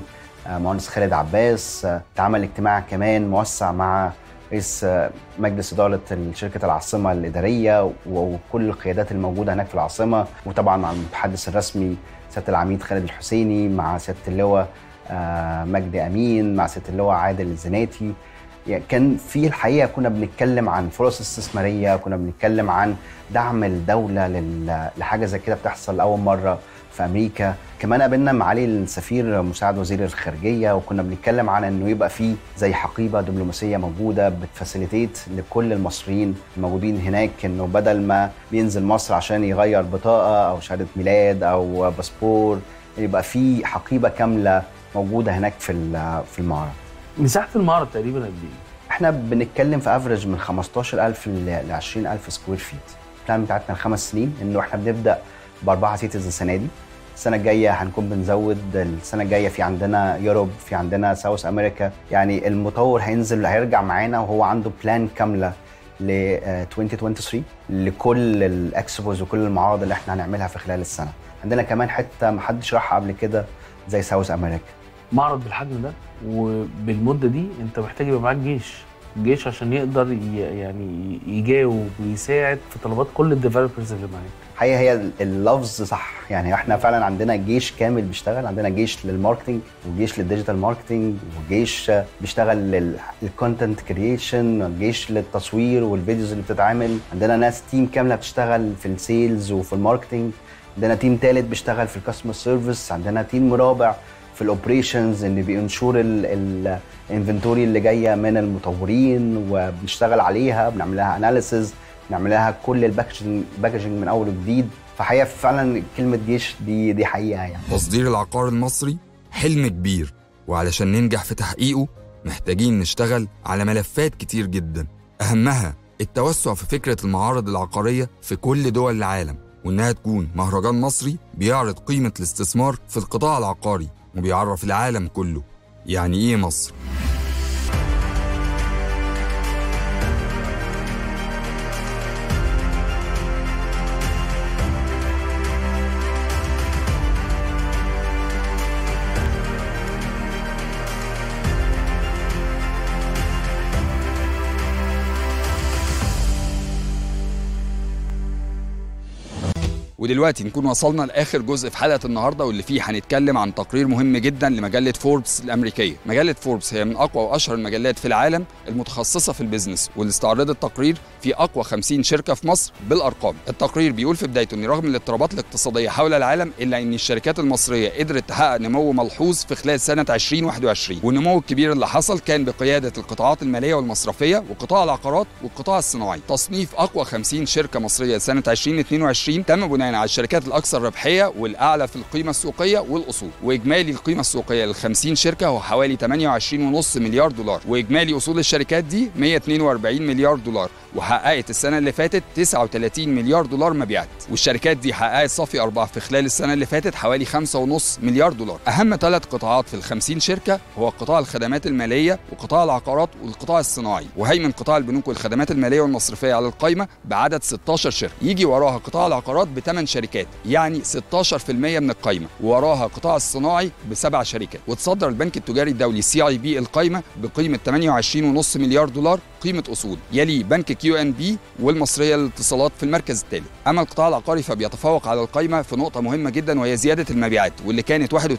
Speaker 8: آه، مهندس خالد عباس آه، اتعمل اجتماع كمان موسع مع رئيس آه، مجلس إدارة شركة العاصمة الإدارية و- وكل القيادات الموجودة هناك في العاصمة وطبعا مع المتحدث الرسمي سيادة العميد خالد الحسيني مع سيادة اللواء آه، مجدي أمين مع سيادة اللواء عادل الزناتي يعني كان في الحقيقة كنا بنتكلم عن فرص استثمارية كنا بنتكلم عن دعم الدولة لل- لحاجة زي كده بتحصل أول مرة في أمريكا كمان قابلنا معالي السفير مساعد وزير الخارجية وكنا بنتكلم عن إنه يبقى في زي حقيبة دبلوماسية موجودة بتفاسيليتيت لكل المصريين الموجودين هناك إنه بدل ما بينزل مصر عشان يغير بطاقة أو شهادة ميلاد أو باسبور يبقى في حقيبة كاملة موجودة هناك في ال- في المعرض
Speaker 1: مساحه المعرض تقريبا قد ايه؟
Speaker 8: احنا بنتكلم في افريج من 15000 ل 20000 سكوير فيت البلان بتاعتنا الخمس سنين انه احنا بنبدا باربعه سيتيز السنه دي السنه الجايه هنكون بنزود السنه الجايه في عندنا يوروب في عندنا ساوث امريكا يعني المطور هينزل هيرجع معانا وهو عنده بلان كامله ل 2023 لكل الاكسبوز وكل المعارض اللي احنا هنعملها في خلال السنه عندنا كمان حته محدش راحها قبل كده زي ساوث امريكا
Speaker 1: معرض بالحجم ده وبالمده دي انت محتاج يبقى معاك جيش جيش عشان يقدر ي- يعني يجاوب ويساعد في طلبات كل الديفلوبرز اللي معاك
Speaker 8: الحقيقه هي اللفظ صح يعني احنا فعلا عندنا جيش كامل بيشتغل عندنا جيش للماركتنج وجيش للديجيتال ماركتنج وجيش بيشتغل للكونتنت كرييشن وجيش للتصوير والفيديوز اللي بتتعمل عندنا ناس تيم كامله بتشتغل في السيلز وفي الماركتنج عندنا تيم ثالث بيشتغل في الكاستمر سيرفيس عندنا تيم رابع في الاوبريشنز اللي بينشور الانفنتوري اللي جايه من المطورين وبنشتغل عليها بنعمل لها اناليسز نعمل لها كل الباكجنج باكجنج من اول وجديد فحقيقه فعلا كلمه جيش دي دي حقيقه يعني
Speaker 3: تصدير العقار المصري حلم كبير وعلشان ننجح في تحقيقه محتاجين نشتغل على ملفات كتير جدا أهمها التوسع في فكرة المعارض العقارية في كل دول العالم وإنها تكون مهرجان مصري بيعرض قيمة الاستثمار في القطاع العقاري وبيعرف العالم كله يعني إيه مصر ودلوقتي نكون وصلنا لاخر جزء في حلقه النهارده واللي فيه هنتكلم عن تقرير مهم جدا لمجله فوربس الامريكيه مجله فوربس هي من اقوى واشهر المجلات في العالم المتخصصه في البيزنس واللي استعرضت تقرير في اقوى 50 شركه في مصر بالارقام التقرير بيقول في بدايته ان رغم الاضطرابات الاقتصاديه حول العالم الا ان الشركات المصريه قدرت تحقق نمو ملحوظ في خلال سنه 2021 والنمو الكبير اللي حصل كان بقياده القطاعات الماليه والمصرفيه وقطاع العقارات والقطاع الصناعي تصنيف اقوى 50 شركه مصريه سنه 2022 تم بناء على الشركات الاكثر ربحيه والاعلى في القيمه السوقيه والاصول واجمالي القيمه السوقيه لل 50 شركه هو حوالي 28.5 مليار دولار واجمالي اصول الشركات دي 142 مليار دولار وحققت السنه اللي فاتت 39 مليار دولار مبيعات والشركات دي حققت صافي ارباح في خلال السنه اللي فاتت حوالي 5.5 مليار دولار اهم ثلاث قطاعات في ال 50 شركه هو قطاع الخدمات الماليه وقطاع العقارات والقطاع الصناعي وهيمن قطاع البنوك والخدمات الماليه والمصرفيه على القائمه بعدد 16 شركه يجي وراها قطاع العقارات بثمان شركات يعني 16% من القائمه ووراها قطاع الصناعي بسبع شركات وتصدر البنك التجاري الدولي سي اي بي القائمه بقيمه 28.5 مليار دولار قيمه اصول يلي بنك كيو ان بي والمصريه للاتصالات في المركز الثالث اما القطاع العقاري فبيتفوق على القائمه في نقطه مهمه جدا وهي زياده المبيعات واللي كانت 31%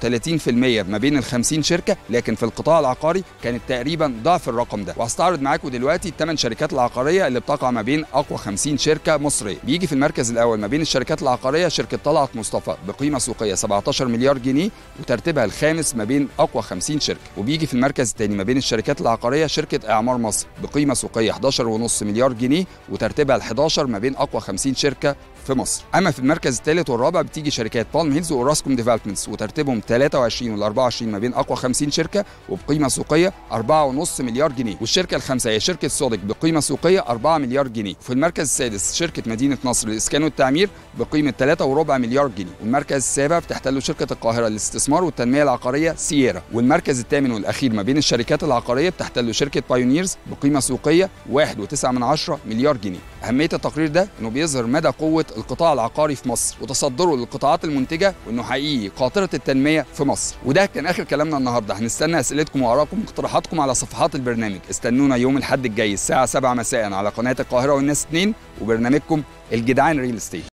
Speaker 3: ما بين ال 50 شركه لكن في القطاع العقاري كانت تقريبا ضعف الرقم ده وهستعرض معاكم دلوقتي الثمان شركات العقاريه اللي بتقع ما بين اقوى 50 شركه مصريه بيجي في المركز الاول ما بين الشركات العقاريه شركه طلعت مصطفى بقيمه سوقيه 17 مليار جنيه وترتيبها الخامس ما بين اقوى 50 شركه وبيجي في المركز الثاني ما بين الشركات العقاريه شركه اعمار مصر بقيمه سوقيه 11.5 مليار جنيه وترتيبها ال 11 ما بين اقوى 50 شركه في مصر اما في المركز الثالث والرابع بتيجي شركات بالم هيلز واوراسكوم ديفلوبمنتس وترتيبهم 23 وال 24 ما بين اقوى 50 شركه وبقيمه سوقيه 4.5 مليار جنيه والشركه الخامسه هي شركه سودك بقيمه سوقيه 4 مليار جنيه وفي المركز السادس شركه مدينه نصر للاسكان والتعمير بقيمه 3.4 مليار جنيه والمركز السابع بتحتله شركه القاهره للاستثمار والتنميه العقاريه سييرا والمركز الثامن والاخير ما بين الشركات العقاريه بتحتله شركه بايونيرز بقيمه سوقيه 1.9 مليار جنيه اهميه التقرير ده انه بيظهر مدى قوه القطاع العقاري في مصر وتصدره للقطاعات المنتجه وانه حقيقي قاطره التنميه في مصر وده كان اخر كلامنا النهارده هنستنى اسئلتكم وارائكم واقتراحاتكم على صفحات البرنامج استنونا يوم الاحد الجاي الساعه 7 مساء على قناه القاهره والناس 2 وبرنامجكم الجدعان ريل استيت